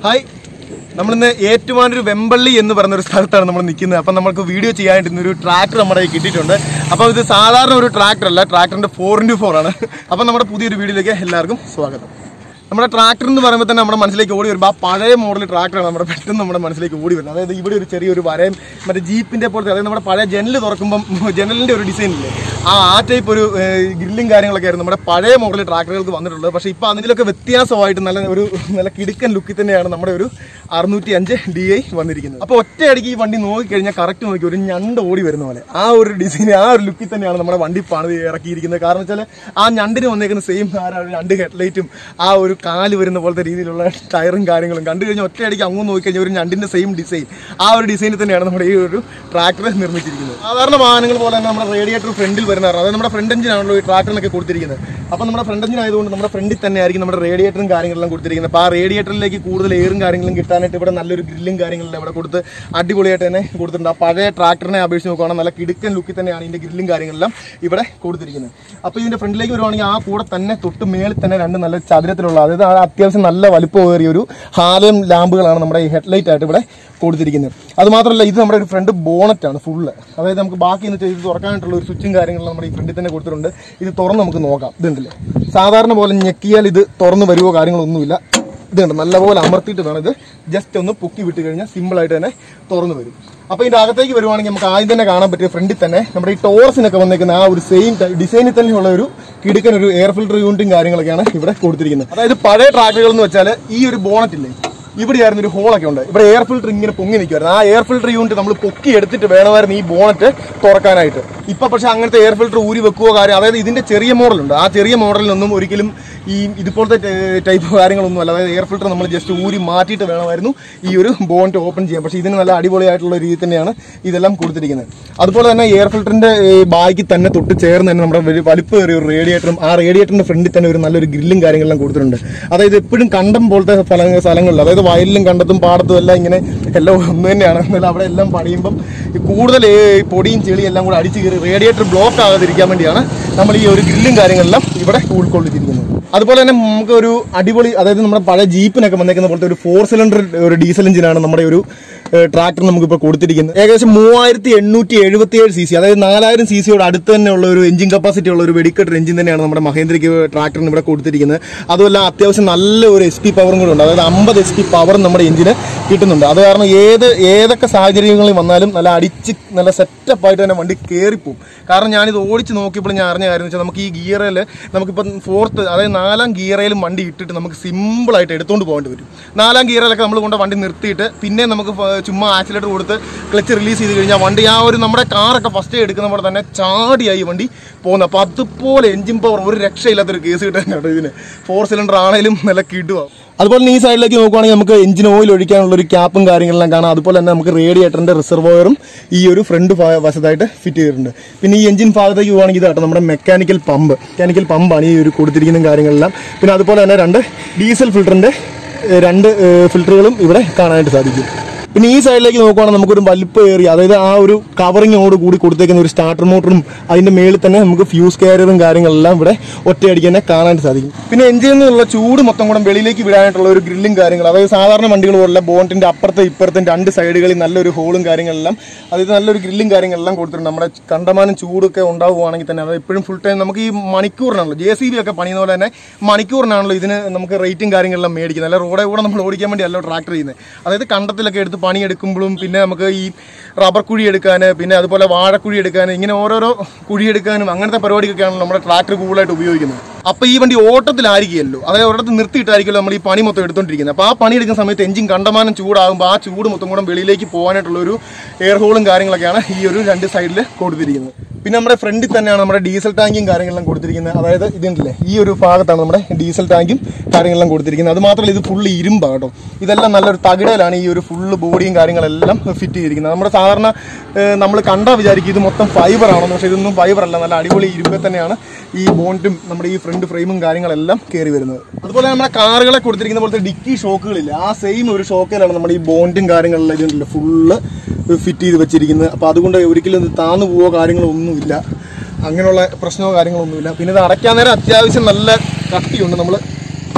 Hi നമ്മളിന്ന് ഏറ്റുമാനൊരു വെമ്പള്ളി എന്ന് പറയുന്ന ഒരു സ്ഥലത്താണ് നമ്മൾ നിൽക്കുന്നത് അപ്പം നമുക്ക് വീഡിയോ ചെയ്യാനായിട്ട് ഇന്നൊരു ട്രാക്ടർ നമ്മുടെ കയ്യിൽ കിട്ടിയിട്ടുണ്ട് അപ്പോൾ ഇത് സാധാരണ ഒരു ട്രാക്ടർ അല്ല ട്രാക്ടറിന്റെ ഫോർ ഇൻറ്റു ഫോർ ആണ് അപ്പം നമ്മുടെ പുതിയൊരു വീഡിയോയിലേക്ക് എല്ലാവർക്കും സ്വാഗതം നമ്മുടെ ട്രാക്ടർ എന്ന് പറയുമ്പോൾ തന്നെ നമ്മുടെ മനസ്സിലേക്ക് ഓടി വരുമ്പോൾ ആ പഴയ മോഡൽ ട്രാക്ടറാണ് നമ്മുടെ പെട്ടെന്ന് നമ്മുടെ മനസ്സിലേക്ക് ഓടി വരുന്നത് അതായത് ഇവിടെ ഒരു ചെറിയൊരു വരയും മറ്റേ ജീപ്പിന്റെ പോലത്തെ അതായത് നമ്മുടെ പഴയ ജനൽ തുറക്കുമ്പം ജനലിന്റെ ഒരു ഡിസൈൻ ഇല്ലേ ആ ആ ടൈപ്പ് ഒരു ഗ്രില്ലും കാര്യങ്ങളൊക്കെ ആയിരുന്നു നമ്മുടെ പഴയ മോഡൽ ട്രാക്ടറുകൾക്ക് വന്നിട്ടുള്ളത് പക്ഷേ ഇപ്പോൾ അതിലൊക്കെ വ്യത്യാസമായിട്ട് നല്ല ഒരു നല്ല കിടുക്കൻ ലുക്കിൽ തന്നെയാണ് നമ്മുടെ ഒരു അറുന്നൂറ്റി അഞ്ച് ഡി ഐ വന്നിരിക്കുന്നത് അപ്പോൾ ഒറ്റയടിക്ക് ഈ വണ്ടി നോക്കിക്കഴിഞ്ഞാൽ കറക്റ്റ് നോക്കി ഒരു ഞണ്ട് ഓടി വരുന്ന പോലെ ആ ഒരു ഡിസൈൻ ആ ഒരു ലുക്കിൽ തന്നെയാണ് നമ്മുടെ വണ്ടി പണിത് ഇറക്കിയിരിക്കുന്നത് കാരണം വെച്ചാൽ ആ ഞണ്ടിന് വന്നേക്കുന്ന സെയിം ആ ഒരു രണ്ട് ഹെഡ്ലൈറ്റും ആ ഒരു കാല് വരുന്ന പോലത്തെ രീതിയിലുള്ള ടയറും കാര്യങ്ങളും കണ്ടു കഴിഞ്ഞാൽ ഒറ്റയടിക്ക് അങ്ങ് നോക്കിക്കഴിഞ്ഞാൽ ഒരു ഞണ്ടിന്റെ സെയിം ഡിസൈൻ ആ ഒരു ഡിസൈനിൽ തന്നെയാണ് നമ്മുടെ ഈ ഒരു ട്രാക്ടർ നിർമ്മിച്ചിരിക്കുന്നത് സാധാരണ വാഹനങ്ങൾ പോലെ തന്നെ നമ്മുടെ റേഡിയേറ്റർ ഫ്രണ്ടിൽ വരുന്ന അതായത് നമ്മുടെ ഫ്രണ്ട് എഞ്ചിനാണല്ലോ ഈ ട്രാക്ടറിനൊക്കെ കൊടുത്തിരിക്കുന്നത് അപ്പോൾ നമ്മുടെ ഫ്രണ്ട് എഞ്ചിൻ ആയതുകൊണ്ട് നമ്മുടെ ഫ്രണ്ടിൽ തന്നെ ആയിരിക്കും നമ്മുടെ റേഡിയേറ്ററും കാര്യങ്ങളെല്ലാം കൊടുത്തിരിക്കുന്നത് അപ്പോൾ ആ റേഡിയേറ്ററിലേക്ക് കൂടുതൽ എയറും കാര്യങ്ങളും കിട്ടാനായിട്ട് ഇവിടെ നല്ലൊരു ഗ്രില്ലും കാര്യങ്ങളെല്ലാം ഇവിടെ കൊടുത്ത് അടിപൊളിയായിട്ട് തന്നെ കൊടുത്തിട്ടുണ്ട് ആ പഴയ ട്രാക്ടറിനെ അപേക്ഷിച്ച് നോക്കുകയാണെങ്കിൽ നല്ല കിടുക്കൻ ലുക്കിൽ തന്നെയാണ് ഇതിന്റെ ഗ്രില്ലും കാര്യങ്ങളെല്ലാം ഇവിടെ കൊടുത്തിരിക്കുന്നത് അപ്പോൾ ഇതിന്റെ ഫ്രണ്ടിലേക്ക് വരുവാണെങ്കിൽ ആ കൂടെ തന്നെ തൊട്ട് മേളിൽ തന്നെ രണ്ട് നല്ല ചതുരത്തിലുള്ള അതായത് ആ അത്യാവശ്യം നല്ല വലിപ്പമേറിയ ഒരു ഹാലം ലാമ്പുകളാണ് നമ്മുടെ ഈ ഹെഡ്ലൈറ്റ് ആയിട്ട് ഇവിടെ കൊടുത്തിരിക്കുന്നത് അത് മാത്രമല്ല ഇത് നമ്മുടെ ഒരു ഫ്രണ്ട് ബോണറ്റ് ആണ് ഫുള്ള് അതായത് നമുക്ക് ബാക്കി എന്ന് ചെയ്ത് തുറക്കാനായിട്ടുള്ള ഒരു സ്വിച്ചും കാര്യങ്ങളും നമ്മുടെ ഈ ഫ്രണ്ടിൽ തന്നെ കൊടുത്തിട്ടുണ്ട് ഇത് തുറന്ന് നമുക്ക് നോക്കാം ഇതുണ്ടല്ലേ സാധാരണ പോലെ ഞെക്കിയാൽ ഇത് തുറന്ന് വരുവോ കാര്യങ്ങളൊന്നുമില്ല ഇതുണ്ട് നല്ലപോലെ അമർത്തിയിട്ട് വേണം ഇത് ജസ്റ്റ് ഒന്ന് പൊക്കി വിട്ട് കഴിഞ്ഞാൽ സിമ്പിൾ ആയിട്ട് തന്നെ തുറന്നു വരും അപ്പോൾ ഇതിന്റെ അകത്തേക്ക് വരുവാണെങ്കിൽ നമുക്ക് ആദ്യം തന്നെ കാണാൻ പറ്റിയ ഫ്രണ്ടിൽ തന്നെ നമ്മുടെ ഈ ടോറസിനൊക്കെ വന്നേക്കുന്ന ആ ഒരു സെയിം ഡിസൈനിൽ തന്നെയുള്ള ഒരു കിടുക്കൻ ഒരു എയർ ഫിൽട്ടർ യൂണിറ്റും കാര്യങ്ങളൊക്കെയാണ് ഇവിടെ കൊടുത്തിരിക്കുന്നത് അതായത് പഴയ ട്രാക്കുകൾ എന്ന് വെച്ചാൽ ഈ ഒരു ബോണറ്റ് ഇല്ലേ ഇവിടെയായിരുന്നു ഒരു ഹോളൊക്കെ ഉണ്ട് ഇവിടെ എയർ ഫിൽട്ടർ ഇങ്ങനെ പൊങ്ങി നിൽക്കുമായിരുന്നു ആ എയർ ഫിൽട്ടർ യൂണിറ്റ് നമ്മൾ പൊക്കി എടുത്തിട്ട് വേണമായിരുന്നു ഈ ബോണറ്റ് തുറക്കാനായിട്ട് ഇപ്പൊ പക്ഷെ അങ്ങനത്തെ എയർ ഫിൽട്ടർ ഊരി വെക്കുകയോ കാര്യം അതായത് ഇതിന്റെ ചെറിയ മോഡലുണ്ട് ആ ചെറിയ മോഡലിനൊന്നും ഒരിക്കലും ഈ ഇതുപോലത്തെ ടൈപ്പ് കാര്യങ്ങളൊന്നും അല്ല അതായത് എയർ ഫിൽട്ടർ നമ്മൾ ജസ്റ്റ് ഊരി മാറ്റിയിട്ട് വേണമായിരുന്നു ഈ ഒരു ബോണറ്റ് ഓപ്പൺ ചെയ്യാൻ പക്ഷേ ഇതിന് നല്ല അടിപൊളിയായിട്ടുള്ള രീതി തന്നെയാണ് ഇതെല്ലാം കൊടുത്തിരിക്കുന്നത് അതുപോലെ തന്നെ എയർ ഫിൽറ്ററിന്റെ ബാഗിൽ തന്നെ തൊട്ട് ചേർന്ന് തന്നെ നമ്മുടെ വലിയ വലിപ്പേറിയ ഒരു റേഡിയേറ്ററും ആ റേഡിയേറ്ററിന്റെ ഫ്രണ്ടിൽ തന്നെ ഒരു നല്ലൊരു ഗ്രില്ലും കാര്യങ്ങളെല്ലാം കൊടുത്തിട്ടുണ്ട് അതായത് എപ്പോഴും കണ്ടം പോലത്തെ സ്ഥല സ്ഥലങ്ങളിൽ അതായത് വയലിലും കണ്ടത്തും പാടത്തും എല്ലാം ഇങ്ങനെ എല്ലാം ഒന്ന് തന്നെയാണ് എന്നാൽ അവിടെ എല്ലാം പണിയുമ്പം ഈ കൂടുതൽ ഈ പൊടിയും ചെളിയും എല്ലാം കൂടെ അടിച്ച് കയറി റേഡിയേറ്റർ ബ്ലോക്ക് ആകാതിരിക്കാൻ വേണ്ടിയാണ് നമ്മൾ ഈ ഒരു ഗ്രില്ലും കാര്യങ്ങളെല്ലാം ഇവിടെ ഉൾക്കൊള്ളിച്ചിരിക്കുന്നത് അതുപോലെ തന്നെ നമുക്ക് ഒരു അടിപൊളി അതായത് നമ്മുടെ പഴയ ജീപ്പിനൊക്കെ വന്നേക്കുന്ന പോലത്തെ ഒരു ഫോർ സിലിണ്ടർ ഒരു ഡീസൽ എഞ്ചിനാണ് നമ്മുടെ ഒരു ട്രാക്ടർ നമുക്കിപ്പോൾ കൊടുത്തിരിക്കുന്നത് ഏകദേശം മൂവായിരത്തി എണ്ണൂറ്റി എഴുപത്തി ഏഴ് സി സി അതായത് നാലായിരം സി സിയോട് അടുത്ത് തന്നെയുള്ള ഒരു എഞ്ചിൻ കപ്പാസിറ്റി ഉള്ള ഒരു വെടിക്കട്ടർ എഞ്ചിൻ തന്നെയാണ് നമ്മുടെ മഹേന്ദ്രയ്ക്ക് ട്രാക്ടറിന് ഇവിടെ കൊടുത്തിരിക്കുന്നത് അതുമല്ല അത്യാവശ്യം നല്ല ഒരു എച്ച് പി പവറും കൂടെ ഉണ്ട് അതായത് അമ്പത് എച്ച് പി പവർ നമ്മുടെ എഞ്ചിന് കിട്ടുന്നുണ്ട് അത് കാരണം ഏത് ഏതൊക്കെ സാഹചര്യങ്ങളിൽ വന്നാലും നല്ല അടിച്ച് നല്ല സെറ്റപ്പ് ആയിട്ട് തന്നെ വണ്ടി കയറിപ്പോവും കാരണം ഞാനിത് ഓടിച്ച് നോക്കിയപ്പോൾ ഞാൻ അറിഞ്ഞ കാര്യം എന്ന് വെച്ചാൽ നമുക്ക് ഈ ഗിയറിൽ നമുക്കിപ്പം ഫോർത്ത് അതായത് നാലാം ഗിയറയിലും വണ്ടി ഇട്ടിട്ട് നമുക്ക് സിമ്പിളായിട്ട് എടുത്തുകൊണ്ട് പോകേണ്ടി വരും നാലാം ഗിയറിലൊക്കെ നമ്മൾ കൊണ്ട് വണ്ടി നിർത്തിയിട്ട് പിന്നെ നമുക്ക് ഫ- ചുമ്മാ ആക്സിലേറ്റർ കൊടുത്ത് ക്ലച്ച് റിലീസ് ചെയ്ത് കഴിഞ്ഞാൽ വണ്ടി ആ ഒരു നമ്മുടെ കാറൊക്കെ ഫസ്റ്റ് എടുക്കുന്ന പോലെ തന്നെ ചാടിയായി വണ്ടി പോകുന്നത് അപ്പോൾ അതുപോലെ എഞ്ചിൻ പവർ ഒരു രക്ഷയില്ലാത്തൊരു കേസ് കിട്ടാൻ കേട്ടോ ഇതിന് ഫോർ സിലിണ്ടർ ആണെങ്കിലും നല്ല കിടുക അതുപോലെ തന്നെ ഈ സൈഡിലേക്ക് നോക്കുവാണെങ്കിൽ നമുക്ക് എഞ്ചിൻ ഓയിൽ ഒഴിക്കാനുള്ള ഒരു ക്യാപ്പും കാര്യങ്ങളെല്ലാം കാണാം അതുപോലെ തന്നെ നമുക്ക് റേഡിയേറ്ററിന്റെ റിസർവോയറും ഈ ഒരു ഫ്രണ്ട് ഭാ- വശത്തായിട്ട് ഫിറ്റ് ചെയ്തിട്ടുണ്ട് പിന്നെ ഈ എഞ്ചിൻ ഭാഗത്തേക്ക് പോവുകയാണെങ്കിൽ ഇതാട്ടോ നമ്മുടെ മെക്കാനിക്കൽ പമ്പ് മെക്കാനിക്കൽ പമ്പാണ് ഈ ഒരു കൊടുത്തിരിക്കുന്ന കാര്യങ്ങളെല്ലാം പിന്നെ അതുപോലെ തന്നെ രണ്ട് ഡീസൽ ഫിൽറ്ററിന്റെ ഏഹ്, രണ്ട് ഏഹ്, ഫിൽറ്ററുകളും ഇവിടെ കാണാനായിട്ട് സാധിക്കും പിന്നെ ഈ സൈഡിലേക്ക് നോക്കുവാണെങ്കിൽ നമുക്കൊരു വലിപ്പം ഏറിയ അതായത് ആ ഒരു കവറിങ്ങോട് കൂടി കൊടുത്തേക്കുന്ന ഒരു സ്റ്റാർട്ടർ മോട്ടറും അതിന്റെ മേളിൽ തന്നെ നമുക്ക് ഫ്യൂസ് കാരിയറും കാര്യങ്ങളെല്ലാം ഇവിടെ ഒറ്റയടിക്ക് തന്നെ കാണാൻ സാധിക്കും പിന്നെ എഞ്ചിനിൽ നിന്നുള്ള ചൂട് മൊത്തം കൂടെ വെളിയിലേക്ക് വിടാനായിട്ടുള്ള ഒരു ഗ്രില്ലും കാര്യങ്ങൾ അതായത് സാധാരണ വണ്ടികൾ പോലുള്ള ബോണ്ടിന്റെ അപ്പുറത്തെ ഇപ്പുറത്തെ രണ്ട് സൈഡുകളിൽ നല്ലൊരു ഹോളും കാര്യങ്ങളെല്ലാം അതായത് നല്ലൊരു ഗ്രില്ലും കാര്യങ്ങളെല്ലാം കൊടുത്തിട്ടുണ്ട് നമ്മുടെ കണ്ടമാനം ചൂടൊക്കെ ഉണ്ടാവുകയാണെങ്കിൽ തന്നെ അത് എപ്പോഴും ഫുൾ ടൈം നമുക്ക് ഈ മണിക്കൂറിനാണല്ലോ ജെ സി ബി ഒക്കെ പണിയുന്ന പോലെ തന്നെ മണിക്കൂറിനാണല്ലോ ഇതിന് നമുക്ക് റേറ്റും കാര്യങ്ങളെല്ലാം മേടിക്കുന്നത് അല്ല റോഡെ കൂടെ നമ്മൾ ഓടിക്കാൻ വേണ്ടി അല്ലോ ട്രാക്ടർ ചെയ്യുന്നത് അതായത് കണ്ടത്തിലൊക്കെ എടുത്ത് പണിയെടുക്കുമ്പോഴും പിന്നെ നമുക്ക് ഈ റബ്ബർ കുഴി എടുക്കാൻ പിന്നെ അതുപോലെ വാഴക്കുഴി എടുക്കാൻ ഇങ്ങനെ ഓരോരോ കുഴി എടുക്കാനും അങ്ങനത്തെ പരിപാടിക്കൊക്കെയാണ് നമ്മുടെ ട്രാക്ടർ കൂടുതലായിട്ട് ഉപയോഗിക്കുന്നത് അപ്പോൾ ഈ വണ്ടി ഓട്ടത്തിലായിരിക്കുമല്ലോ അതായത് ഒരിടത്ത് നിർത്തിയിട്ടായിരിക്കുമല്ലോ നമ്മൾ ഈ പണി മൊത്തം എടുത്തോണ്ടിരിക്കുന്നത് അപ്പോൾ ആ പണി എടുക്കുന്ന സമയത്ത് എഞ്ചിൻ കണ്ടമാനം ചൂടാകുമ്പോൾ ആ ചൂട് മൊത്തം കൂടെ വെളിയിലേക്ക് പോകാനായിട്ടുള്ള ഒരു എയർ ഹോളും കാര്യങ്ങളൊക്കെയാണ് ഈ ഒരു രണ്ട് സൈഡിൽ കൊടുത്തിരിക്കുന്നത് പിന്നെ നമ്മുടെ ഫ്രണ്ടിൽ തന്നെയാണ് നമ്മുടെ ഡീസൽ ടാങ്കും കാര്യങ്ങളെല്ലാം കൊടുത്തിരിക്കുന്നത് അതായത് ഇതുണ്ടല്ലേ ഈ ഒരു ഭാഗത്താണ് നമ്മുടെ ഡീസൽ ടാങ്കും കാര്യങ്ങളെല്ലാം കൊടുത്തിരിക്കുന്നത് അത് മാത്രമല്ല ഇത് ഫുള്ള് ഇരുമ്പാണ് കേട്ടോ ഇതെല്ലാം നല്ലൊരു തകിടയിലാണ് ഈ ഒരു ഫുള്ള് ബോഡിയും കാര്യങ്ങളെല്ലാം ഫിറ്റ് ചെയ്തിരിക്കുന്നത് നമ്മുടെ സാധാരണ നമ്മൾ കണ്ടാൽ വിചാരിക്കും ഇത് മൊത്തം ഫൈബർ ആണെന്ന് പക്ഷേ ഇതൊന്നും ഫൈബർ അല്ല നല്ല അടിപൊളി ഇരുമ്പ് തന്നെയാണ് ഈ ബോണ്ടും നമ്മുടെ ഈ ഫ്രണ്ട് ഫ്രെയിമും കാര്യങ്ങളെല്ലാം കയറി വരുന്നത് അതുപോലെ നമ്മുടെ കാറുകളെ കൊടുത്തിരിക്കുന്ന പോലത്തെ ഡിക്കി ഷോക്കുകളില്ല ആ സെയിം ഒരു ഷോക്കിലാണ് നമ്മുടെ ഈ ബോണ്ടും കാര്യങ്ങളെല്ലാം ഇതുണ്ടല്ലോ ഫുള്ള് ഫിറ്റ് ചെയ്ത് വെച്ചിരിക്കുന്നത് അപ്പോൾ അതുകൊണ്ട് ഒരിക്കലും ഇത് താന്നു പോവോ കാര്യങ്ങളോ ഒന്നുമില്ല അങ്ങനെയുള്ള പ്രശ്നമോ കാര്യങ്ങളോ ഒന്നുമില്ല പിന്നെ ഇത് അടയ്ക്കാൻ നേരം അത്യാവശ്യം നല്ല കട്ടിയുണ്ട് നമ്മൾ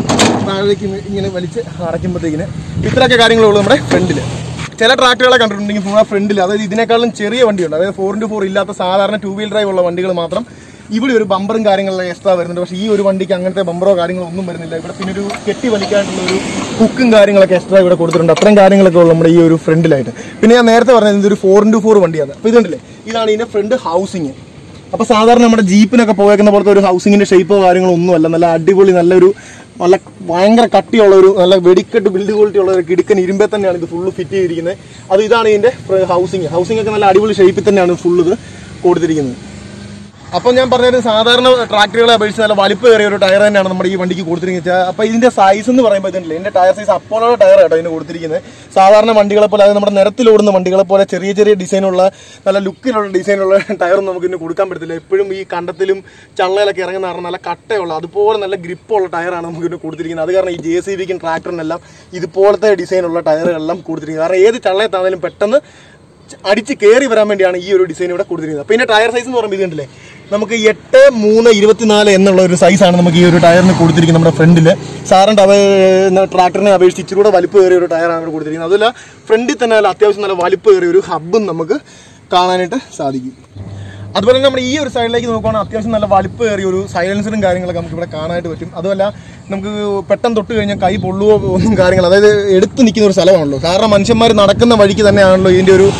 താഴേക്ക് ഇങ്ങ- ഇങ്ങനെ വലിച്ച് അടയ്ക്കുമ്പോഴത്തേക്കിന് ഇത്രയൊക്കെ കാര്യങ്ങളുള്ളൂ നമ്മുടെ ഫ്രണ്ടിൽ ചില ട്രാക്ടറുകളെ കണ്ടിട്ടുണ്ടെങ്കിൽ നമ്മുടെ ഫ്രണ്ടിൽ അതായത് ഇതിനേക്കാളും ചെറിയ വണ്ടിയുണ്ട് അതായത് ഫോർ ഇൻറ്റു ഫോർ ഇല്ലാത്ത സാധാരണ ടൂ വീൽ ഡ്രൈവ് ഉള്ള വണ്ടികൾ മാത്രം ഇവിടെ ഒരു ബമ്പറും കാര്യങ്ങളും എക്സ്ട്രാ വരുന്നുണ്ട് പക്ഷേ ഈ ഒരു വണ്ടിക്ക് അങ്ങനത്തെ ബമ്പറോ കാര്യങ്ങളോ ഒന്നും വരുന്നില്ല ഇവിടെ പിന്നെ ഒരു കെട്ടി വലിക്കാനുള്ള ഒരു ഹുക്കും കാര്യങ്ങളൊക്കെ എക്സ്ട്രാ ഇവിടെ കൊടുത്തിട്ടുണ്ട് അത്രയും കാര്യങ്ങളൊക്കെ ഉള്ളു നമ്മുടെ ഈ ഒരു ഫ്രണ്ടിലായിട്ട് പിന്നെ ഞാൻ നേരത്തെ പറഞ്ഞത് ഇതൊരു ഫോർ ഇൻറ്റു ഫോർ വണ്ടിയാണ് അപ്പോൾ ഇതുണ്ടല്ലേ ഇതാണ് ഇതിന്റെ ഫ്രണ്ട് ഹൗസിങ് അപ്പൊ സാധാരണ നമ്മുടെ ജീപ്പിനൊക്കെ പോയേക്കുന്ന പോലത്തെ ഒരു ഹൗസിങ്ങിന്റെ ഷേപ്പോ കാര്യങ്ങളോ ഒന്നുമല്ല നല്ല അടിപൊളി നല്ലൊരു നല്ല ഭയങ്കര കട്ടിയുള്ള ഒരു നല്ല വെടിക്കെട്ട് ബിൽഡ് ക്വാളിറ്റി ഉള്ള ഒരു കിടുക്കൻ ഇരുമ്പേ തന്നെയാണ് ഇത് ഫുള്ള് ഫിറ്റ് ചെയ്തിരിക്കുന്നത് അത് ഇതാണ് ഇതിന്റെ ഹൗസിങ് ഹൗസിംഗ് ഒക്കെ നല്ല അടിപൊളി ഷേപ്പിൽ തന്നെയാണ് ഫുള്ള് ഇത് കൊടുത്തിരിക്കുന്നത് അപ്പോൾ ഞാൻ പറഞ്ഞത് സാധാരണ ട്രാക്ടറുകളെ അപേക്ഷിച്ച് നല്ല വലിപ്പ് കയറിയ ഒരു ടയർ തന്നെയാണ് നമ്മുടെ ഈ വണ്ടിക്ക് കൊടുത്തിരിക്കുന്നത് അപ്പോൾ ഇതിന്റെ സൈസ് എന്ന് പറയുമ്പോൾ ഇതിൻ്റെ ഇതിന്റെ ടയർ സൈസ് അപ്പോളോ ടയർ കേട്ടോ ഇതിന് കൊടുത്തിരിക്കുന്നത് സാധാരണ വണ്ടികളെ പോലെ അതായത് നമ്മുടെ നിരത്തിലോടുന്ന വണ്ടികളെ പോലെ ചെറിയ ചെറിയ ഡിസൈനുള്ള നല്ല ലുക്കിലുള്ള ഡിസൈനുള്ള ടയറൊന്നും നമുക്ക് ഇന്ന് കൊടുക്കാൻ പറ്റത്തില്ല എപ്പോഴും ഈ കണ്ടത്തിലും ചള്ളയിലൊക്കെ ഇറങ്ങുന്ന കാരണം നല്ല കട്ടയുള്ള അതുപോലെ നല്ല ഗ്രിപ്പുള്ള ടയറാണ് നമുക്ക് ഇന്ന് കൊടുത്തിരിക്കുന്നത് അത് കാരണം ഈ ജെ സി ബിക്കും ട്രാക്ടറിനെല്ലാം ഇതുപോലത്തെ ഡിസൈനുള്ള ടയറുകളെല്ലാം കൊടുത്തിരിക്കുന്നത് കാരണം ഏത് ചള്ളയത്താണെങ്കിലും പെട്ടെന്ന് ച- അടിച്ച് കയറി വരാൻ വേണ്ടിയാണ് ഈ ഒരു ഡിസൈൻ ഇവിടെ കൊടുത്തിരിക്കുന്നത് പിന്നെ ടയർ സൈസ് എന്ന് പറയുമ്പോൾ ഇതുണ്ടല്ലേ നമുക്ക് എട്ട് മൂന്ന് ഇരുപത്തിനാല് എന്നുള്ള ഒരു സൈസാണ് നമുക്ക് ഈ ഒരു ടയറിന് കൊടുത്തിരിക്കുന്നത് നമ്മുടെ ഫ്രണ്ടിൽ സാറിൻ്റെ അവ ട്രാക്ടറിനെ അപേക്ഷിച്ച് ഇച്ചിരി കൂടെ വലിപ്പ് കയറിയ ഒരു ടയറാണ് ഇവിടെ കൊടുത്തിരിക്കുന്നത് അതല്ല ഫ്രണ്ടിൽ തന്നെ നല്ല അത്യാവശ്യം നല്ല വലിപ്പ് കയറിയ ഒരു ഹബ്ബും നമുക്ക് കാണാനായിട്ട് സാധിക്കും അതുപോലെ തന്നെ നമ്മൾ ഈ ഒരു സൈഡിലേക്ക് നോക്കുവാണെങ്കിൽ അത്യാവശ്യം നല്ല വലിപ്പ് കയറിയ ഒരു സൈലൻസറും കാര്യങ്ങളൊക്കെ നമുക്ക് ഇവിടെ കാണാനായിട്ട് പറ്റും അതുമല്ല നമുക്ക് പെട്ടെന്ന് തൊട്ട് കഴിഞ്ഞാൽ കൈ പൊള്ളുവോ ഒന്നും കാര്യങ്ങൾ അതായത് എടുത്ത് നിൽക്കുന്ന ഒരു സ്ഥലമാണല്ലോ കാരണം മനുഷ്യന്മാർ നടക്കുന്ന വഴിക്ക് തന്നെയാണല്ലോ ഇതിൻ്റെ ഒരു